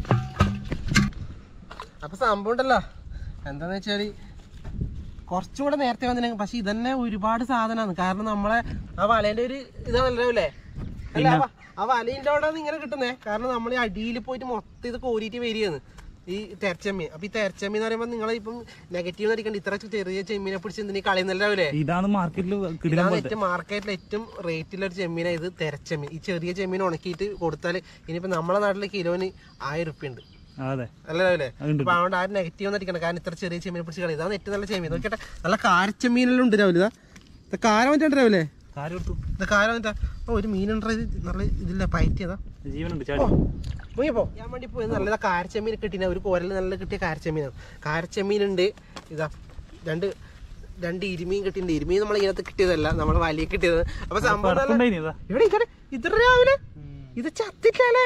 അപ്പൊ സംഭവം ഉണ്ടല്ലോ എന്താന്ന് വെച്ചാല് കുറച്ചും കൂടെ നേരത്തെ വന്നില്ലെങ്കിൽ പക്ഷെ ഇതന്നെ ഒരുപാട് സാധനമാണ് കാരണം നമ്മളെ ആ വലേന്റെ ഒരു ഇതാണല്ലോ അല്ലേ അല്ല ആ വ- ആ വലേന്റെ അവിടെ ഇങ്ങനെ കിട്ടുന്നേ കാരണം നമ്മൾ അടിയിൽ പോയിട്ട് മൊത്തം ഇത് കോരിയിട്ട് വരികയാണ് ഈ തെരച്ചമ്മീൻ അപ്പൊ ഈ തെരച്ചമ്മീൻ എന്ന് പറയുമ്പോൾ നിങ്ങൾ ഇപ്പം നെഗറ്റീവ് അടിക്കണ്ട ഇത്ര ചെറിയ ചെമ്മീനെ പിടിച്ച് എന്തിനീ കളയുന്നല്ലേ ഇതാണ് മാർക്കറ്റിൽ കിടിലം ഇതാണ് പോലത്തെ ഏറ്റവും മാർക്കറ്റിൽ ഏറ്റവും റേറ്റുള്ള ഒരു ചെമ്മീനാണ് ഇത് തെരച്ചമ്മീൻ ഈ ചെറിയ ചെമ്മീൻ ഉണക്കിയിട്ട് കൊടുത്താൽ ഇനിയിപ്പോ നമ്മളെ നാട്ടിലെ കിലോന് ആയിരം റുപ്യ ഉണ്ട് അതെ അല്ലേ അല്ലേ അതുണ്ട്. അപ്പൊ അതുകൊണ്ട് ആരും നെഗറ്റീവ് ഒന്നും അടിക്കണം കാരണം ഇത്ര ചെറിയ ചെമ്മീനെ പിടിച്ച് കളി ഇതാണ് ഏറ്റവും നല്ല ചെമ്മീൻ നോക്കട്ടെ നല്ല കാരച്ചെമ്മീനെല്ലാം ഉണ്ട് രാവിലെ ഇതാ ഇത് കാര വന്നിട്ട് രാവിലെ കാര്യം എടുത്തു ഇത് കാര വന്നിട്ടാ ഓ ഒരു മീനുണ്ടോ ഇത് നല്ല ഇതില്ല പയറ്റിയതാ ജീവനുണ്ട് ചാടി മുങ്ങിപ്പോ ഞാൻ വേണ്ടി പോയി നല്ല കാരച്ചെമ്മീൻ കിട്ടിയ ഒരു കോരൽ നല്ല കിട്ടിയ കാരച്ചെമ്മീനാണ് കാരച്ചെമ്മീനുണ്ട് ഇതാ രണ്ട് രണ്ട് ഇരുമീൻ കിട്ടിയിട്ടുണ്ട് ഇരുമീൻ നമ്മൾ ഇതിനകത്ത് കിട്ടിയതല്ല നമ്മൾ വലിയ കിട്ടിയത് അപ്പൊ സംഭവം നല്ല- പറക്കുണ്ടായിനി ഇതാ ഇവിടെ ഇതടെ ഇത്ര രാവിലെ ഇത് ചത്തിട്ടല്ലേ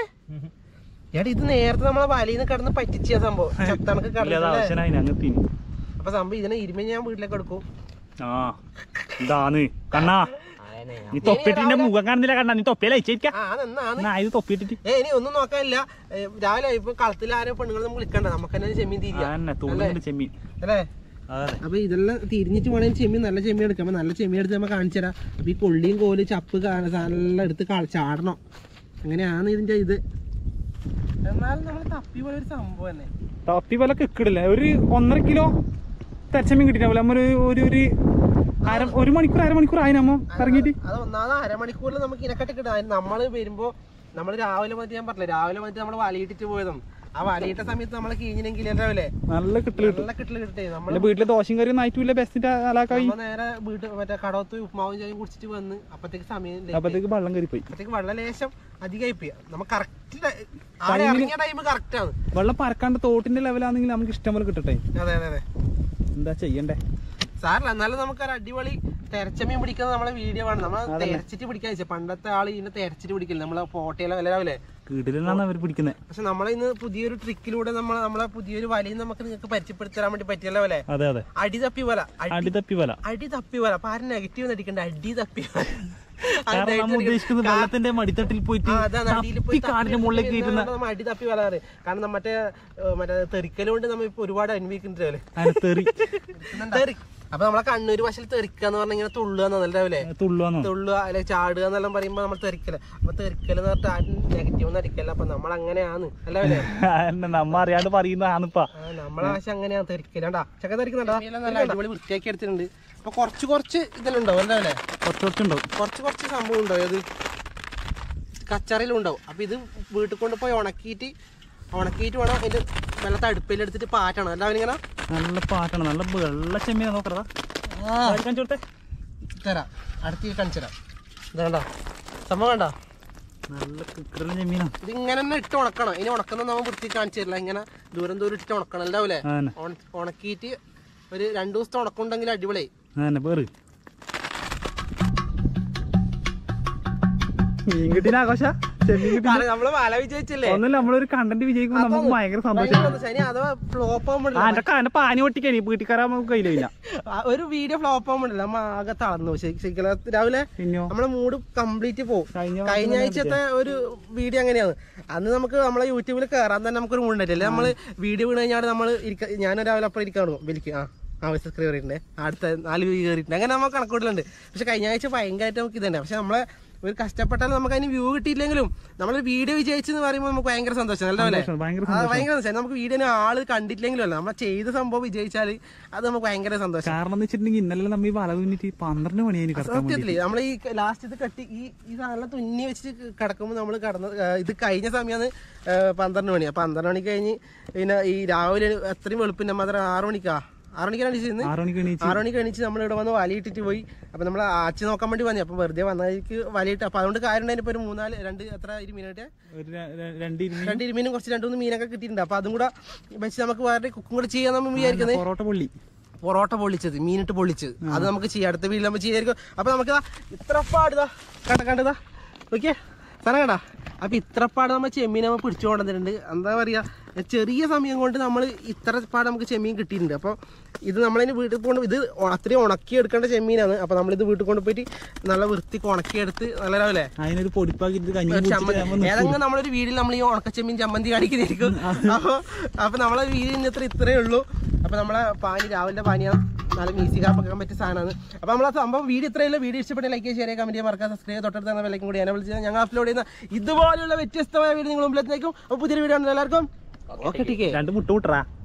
എടാ ഇത് നേരത്തെ നമ്മളെ വലയിൽ നിന്ന് കിടന്ന് പറ്റിച്ച സംഭവം ചത്തണക്ക് ഇല്ല അത് കിടന്നില്ലേ ആവശ്യനായി അങ്ങനത്തെ അപ്പൊ സംഭവം ഇതിനെ ഇരുമ ഞാൻ വീട്ടിലേക്ക് എടുക്കും ആ ഇതാന്ന് കണ്ണാ നീ തൊപ്പിട്ടിന്റെ മുഖം കാണുന്നില്ല കണ്ണാ നീ തൊപ്പിയല്ലേ അയച്ചിരിക്ക ആ അതെന്നാണ് എന്നാ ഇത് തൊപ്പിയിട്ടിട്ട് ഏ ഇനി ഒന്നും നോക്കാനില്ല ഏ, രാവിലെ ഇപ്പൊ കളത്തിൽ ആരോ പെണ്ണുങ്ങൾ നമ്മൾ വിളിക്കണ്ട നമുക്ക് തന്നെ ചെമ്മീൻ തിരിയാ ആന്നെ തോന്നുന്നുണ്ട് ചെമ്മീൻ അല്ലേ അതെ അപ്പൊ ഇതെല്ലാം തിരിഞ്ഞിട്ട് വേണമെങ്കിൽ ചെമ്മീൻ നല്ല ചെമ്മീൻ എടുക്കാം അപ്പൊ നല്ല ചെമ്മീൻ എടുത്ത് നമ്മൾ കാണിച്ചു തരാം അപ്പൊ ഈ കൊള്ളിയും കോല് ചപ്പ് കാണ- സാധനം എല്ലാം എടുത്ത് കള- ചാടണം അങ്ങനെയാണ് ഇതിന്റെ ഇത് എന്നാലും നമ്മൾ തപ്പി പോലെ ഒരു സംഭവം തന്നെ തൊപ്പി പോലെ കിക്കിടില്ല ഒരു ഒന്നര കിലോ തെരച്ചമ്മീൻ കിട്ടിയില്ല നമ്മൾ ഒരു ഒരു ഒരു അര ഒരു മണിക്കൂർ അരമണിക്കൂർ ആയി നമ്മ ഇറങ്ങിയിട്ട് അത് ഒന്നാമത് അരമണിക്കൂറിൽ നമുക്ക് ഇനക്കെട്ട് കിട്ടാം നമ്മൾ വരുമ്പോ നമ്മൾ രാവിലെ മതി ഞാൻ പറഞ്ഞില്ല രാവിലെ മതി നമ്മൾ വലയിട്ടിട്ട് പോയതും ആ വലയിട്ട സമയത്ത് നമ്മൾ കിഴിഞ്ഞില്ലെങ്കിൽ രാവിലെ നല്ല കിട്ടൽ കിട്ടും നല്ല കിട്ടൽ കിട്ടേ നമ്മൾ എന്റെ വീട്ടിലെ ദോശയും കറിയും ആയിട്ടില്ല ബെസ്റ്റിന്റെ അലാക്കായി നമ്മ നേരെ വീട്ടിൽ മറ്റേ കടവത്ത് ഉപ്മാവും ചായയും കുടിച്ചിട്ട് വന്ന് അപ്പത്തേക്ക് സമയം late ആയി. അപ്പത്തേക്ക് വെള്ളം കയറി പോയി അപ്പത്തേക്ക് വെള്ളം ലേശം അധികമായി പോയി നമുക്ക് കറക്റ്റ് ആടെ ഇറങ്ങിയ ടൈം കറക്റ്റ് ആണ് വെള്ളം പരക്കാണ്ട് തോട്ടിന്റെ ലെവലാണെങ്കിൽ നമുക്ക് ഇഷ്ടം പോലെ കിട്ടട്ടെ അതെ അതെ അതെ എന്താ ചെയ്യണ്ടേ സാറില്ല എന്നാലും നമുക്ക് ഒരു അടിപൊളി തെരച്ചമീൻ പിടിക്കുന്ന നമ്മളെ വീഡിയോ ആണ് നമ്മൾ തെരച്ചിട്ട് പിടിക്കാൻ വെച്ചാൽ പണ്ടത്തെ ആള് ഇതിനെ തെരച്ചിട്ട് പിടിക്കില്ല നമ്മളെ പോട്ടയിലെ വില രാവിലെ കിടിലാണ് അവർ പിടിക്കുന്നത് പക്ഷെ നമ്മളെ ഇന്ന് പുതിയൊരു ട്രിക്കിലൂടെ നമ്മൾ നമ്മളെ പുതിയൊരു വലയും നമുക്ക് നിങ്ങൾക്ക് പരിചയപ്പെടുത്തി തരാൻ വേണ്ടി പറ്റിയല്ലോ പോലെ അതെ അതെ അടി തപ്പി വല അടി- അടി തപ്പി വല അടി തപ്പി വല അപ്പൊ ആരും നെഗറ്റീവ് അടിക്കണ്ട അടി തപ്പി വല കാരണം നമ്മൾ ഉദ്ദേശിക്കുന്നത് വെള്ളത്തിന്റെ മടിത്തട്ടിൽ പോയിട്ട് ആ, അതാണ് അടിയിൽ പോയി തപ്പി കാടിന്റെ മുകളിലേക്ക് കയറ്റുന്ന നമ്മൾ അടി തപ്പി വരാറ് കാരണം നമ്മ മറ്റേ ഏ, മറ്റേ തെറിക്കലുകൊണ്ട് നമ്മൾ ഇപ്പൊ ഒരുപാട് അനുഭവിക്കുന്നുണ്ടല്ലേ അതിനെ തെറി തെറി അപ്പൊ നമ്മളെ കണ്ണൂര് ഭാഷയിൽ തെറിക്കാന്ന് പറഞ്ഞ ഇങ്ങനെ തുള്ളുക എന്നല്ല രാവിലെ തുള്ളുവാന്നോ തുള്ളുക അല്ലെ ചാടുക എന്നെല്ലാം പറയുമ്പോ നമ്മൾ തെറിക്കല അപ്പൊ തെറിക്കൽ എന്ന് പറഞ്ഞാൽ ആരും നെഗറ്റീവ് ഒന്നും അടിക്കല്ല അപ്പൊ നമ്മൾ അങ്ങനെയാണ് അല്ലേ അതന്നെ നമ്മ അറിയാണ്ട് പറയുന്നതാണിപ്പാ ആ, നമ്മളെ ആശ അങ്ങനെയാണ് തെറിക്കലാണ്ടാ ചക്ക തെറിക്കുന്നുണ്ടാ നല്ല അടിപൊളി വൃത്തിയാക്കി എടുത്തിട്ടുണ്ട് അപ്പൊ കുറച്ച് കുറച്ച് ഇതിലുണ്ടാവും അല്ലേ അല്ലേ കുറച്ച് കുറച്ചുണ്ടാവും കുറച്ച് കുറച്ച് സംഭവം ഉണ്ടാവും അത് കച്ചറയിലും ഉണ്ടാവും അപ്പൊ ഇത് വീട്ടിൽ കൊണ്ടുപോയി ഉണക്കിയിട്ട് ഉണക്കിയിട്ട് വേണം അതിന്റെ വെള്ളത്തെ അടുപ്പിലെടുത്തിട്ട് പാറ്റണം അല്ല അവനിങ്ങനെ നല്ല പാട്ടാണ് നല്ല വെള്ള ചെമ്മീനെ നോക്കറതാ കാണിച്ചു കൊടുത്തേ തരാം അടുത്ത് കാണിച്ചു തരാം ഇതാണ്ടാ സംഭവം കണ്ടാ നല്ല കിക്കറിലെ ചെമ്മീനാ ഇത് ഇങ്ങനെ തന്നെ ഇട്ട് ഉണക്കണം ഇനി ഉണക്കുന്ന നമ്മൾ വൃത്തി കാണിച്ചു തരില്ല ഇങ്ങനെ ദൂരം ദൂരം ഇട്ടിട്ട് ഉണക്കണം അല്ലാവൂലേ അതന്നെ ഉണ- ഉണക്കിയിട്ട് ഒരു രണ്ടു ദിവസത്തെ ഉണക്കുണ്ടെങ്കിൽ അടിപൊളി അതന്നെ പേറ് മീൻ കിട്ടിന ആഘോഷ ചെമ്മീൻ കിട്ടി നമ്മള് വല വിജയിച്ചല്ലേ ഒന്നല്ല നമ്മളൊരു കണ്ടന്റ് വിജയിക്കുമ്പോ നമുക്ക് ഭയങ്കര സന്തോഷം ഭയങ്കര സന്തോഷം. ഇനി അഥവാ ഫ്ലോപ്പ് ആകുമ്പോഴല്ല ആ എന്റെ കാന്റെ പാനി പൊട്ടിക്കാനി വീട്ടിൽ നമുക്ക് കയ്യിലില്ല ഒരു വീഡിയോ ഫ്ലോപ്പ് ആകുമ്പോഴല്ല നമ്മ ആകെ തളർന്നു ശരി- ശരിക്കും രാവിലെ പിന്നെയോ നമ്മളെ മൂഡ് കംപ്ലീറ്റ് പോകും കഴിഞ്ഞ കഴിഞ്ഞ ആഴ്ചത്തെ ഒരു വീഡിയോ അങ്ങനെയാണ് അന്ന് നമുക്ക് നമ്മളെ യൂട്യൂബിൽ കയറാൻ തന്നെ നമുക്കൊരു മൂഡ് ഉണ്ടായിട്ടില്ല നമ്മള് വീഡിയോ വീണ് കഴിഞ്ഞാൽ നമ്മൾ ഞാൻ രാവിലെ അപ്പുറം ഇരിക്കാണു വലിക്ക് ആ ആ സബ്സ്ക്രൈബ് ചെയ്തിട്ടുണ്ട് അടുത്ത നാല് വ്യൂ കയറിയിട്ടുണ്ട് അങ്ങനെ നമുക്ക് കണക്കൂട്ടലുണ്ട് പക്ഷെ കഴിഞ്ഞ ആഴ്ച ഭയങ്കരമായിട്ട് നമുക്ക് ഇതുണ്ട് പക്ഷെ നമ്മളെ ഒരു കഷ്ടപ്പെട്ടാലും നമുക്ക് അതിന് വ്യൂ കിട്ടിയില്ലെങ്കിലും നമ്മളൊരു വീഡിയോ വിജയിച്ചെന്ന് പറയുമ്പോൾ നമുക്ക് ഭയങ്കര സന്തോഷം അല്ലേ സന്തോഷം, ഭയങ്കര ആ, ഭയങ്കര സന്തോഷം നമുക്ക് വീഡിയോന് ആള് കണ്ടിട്ടില്ലെങ്കിലും അല്ല നമ്മൾ ചെയ്ത സംഭവം വിജയിച്ചാൽ അത് നമുക്ക് ഭയങ്കര സന്തോഷം കാരണം എന്ന് വെച്ചിട്ടുണ്ടെങ്കിൽ ഇന്നലെ നമ്മ ഈ വല തുന്നിട്ട് പന്ത്രണ്ട് മണിയായി കിടക്കാൻ വേണ്ടി സത്യത്തില് നമ്മൾ ഈ ലാസ്റ്റ് ഇത് കെട്ടി ഈ ഈ സാധനം തുന്നി വെച്ചിട്ട് കിടക്കുമ്പോൾ നമ്മൾ കടന്ന ആ, ഇത് കഴിഞ്ഞ സമയമാണ് പന്ത്രണ്ട് മണി അപ്പൊ പന്ത്രണ്ട് മണി കഴിഞ്ഞ് പിന്നെ ഈ രാവിലെ അത്രയും വെളുപ്പിന്റെ മാത്രം ആറു മണിക്കാ ആറു മണിക്കാണ് ചെയ്യുന്നത് ആറു മണിക്ക് എണീച്ച് ആറു മണിക്ക് എണീച്ച് നമ്മൾ ഇവിടെ വന്ന് വലയിട്ടിട്ട് പോയി അപ്പൊ നമ്മൾ ആച്ചി നോക്കാൻ വേണ്ടി വന്നു അപ്പൊ വെറുതെ വന്നതിക്ക് വലയിട്ട് അപ്പൊ അതുകൊണ്ട് കാര്യം ഇപ്പൊ ഒരു മൂന്നാല് രണ്ട് എത്ര ഇരു മീനായിട്ട് ഒരു ര- ര- രണ്ട് ഇരുമീൻ രണ്ട് ഇരുമീനും കുറച്ച് രണ്ടു മൂന്ന് മീനൊക്കെ കിട്ടിയിട്ടുണ്ട് അപ്പൊ അതും കൂടെ വെച്ച് നമുക്ക് വേറെ കുക്കും കൂടെ ചെയ്യാൻ നമ്മൾ വിചാരിക്കുന്നത് പൊറോട്ട പൊള്ളി പൊറോട്ട പൊള്ളിച്ചത് മീനിട്ട് പൊള്ളിച്ചത് അത് നമുക്ക് ചെയ്യാം അടുത്ത വീട്ടിൽ നമ്മൾ ചെയ്യായിരിക്കും അപ്പൊ നമുക്ക് ദാ ഇത്ര പാടുതാ കണ്ട കണ്ടതാ ഓക്കെ സാധനം കണ്ടാ അപ്പൊ ഇത്ര പാട് നമ്മൾ ചെമ്മീൻ നമ്മൾ പിടിച്ചു കൊണ്ടുവന്നിട്ടുണ്ട് എന്താ പറയാ ചെറിയ സമയം കൊണ്ട് നമ്മൾ ഇത്ര പാട് നമുക്ക് ചെമ്മീൻ കിട്ടിയിട്ടുണ്ട് അപ്പോൾ ഇത് നമ്മളതിന് വീട്ടിൽ കൊണ്ട് ഇത് ഉണ- അത്രയും ഉണക്കി എടുക്കേണ്ട ചെമ്മീനാണ് അപ്പോൾ നമ്മളിത് വീട്ടിൽ കൊണ്ട് പോയിട്ട് നല്ല വൃത്തിക്ക് ഉണക്കിയെടുത്ത് നല്ല രാവിലെ അതിനൊരു പൊടിപ്പാക്കിട്ട് കഞ്ഞി ഒരു കുടിച്ചിട്ട് ചമ്മന്തി നമ്മ ഏതെങ്കിലും നമ്മളൊരു വീട്ടിൽ നമ്മൾ ഈ ഉണക്കച്ചെമ്മീൻ ചമ്മന്തി കാണിക്കുന്നതായിരിക്കും അപ്പൊ അപ്പൊ നമ്മളെ വീടിന് ഇത്ര ഇത്രേ ഉള്ളൂ അപ്പൊ നമ്മളെ പാനി രാവിലെ പാനിയാണ് നല്ല മീസി കാപ്പൊക്കെ പറ്റിയ സാധനമാണ് അപ്പൊ നമ്മളെ സംഭവം വീഡിയോ ഇത്രയല്ല വീഡിയോ ഇഷ്ടപ്പെട്ട ലൈക്ക് ഷെയർ കമന്റ് ചെയ്യാൻ മറക്കാതെ സബ്സ്ക്രൈബ് തൊട്ടടുത്ത് വിലക്കും കൂടി എന്നെ വിളിച്ചാൽ ഞങ്ങൾ അപ്ലോഡ് ചെയ്യുന്ന ഇതുപോലെയുള്ള വ്യത്യസ്തമായ വീഡിയോ നിങ്ങൾ മുമ്പിലെത്തിയേക്കും അപ്പൊ പുതിയൊരു വീഡിയോ ആണ് എല്ലാവർക്കും ഓക്കെ ടീക്കേ രണ്ട് മുട്ട വിട്ടറാ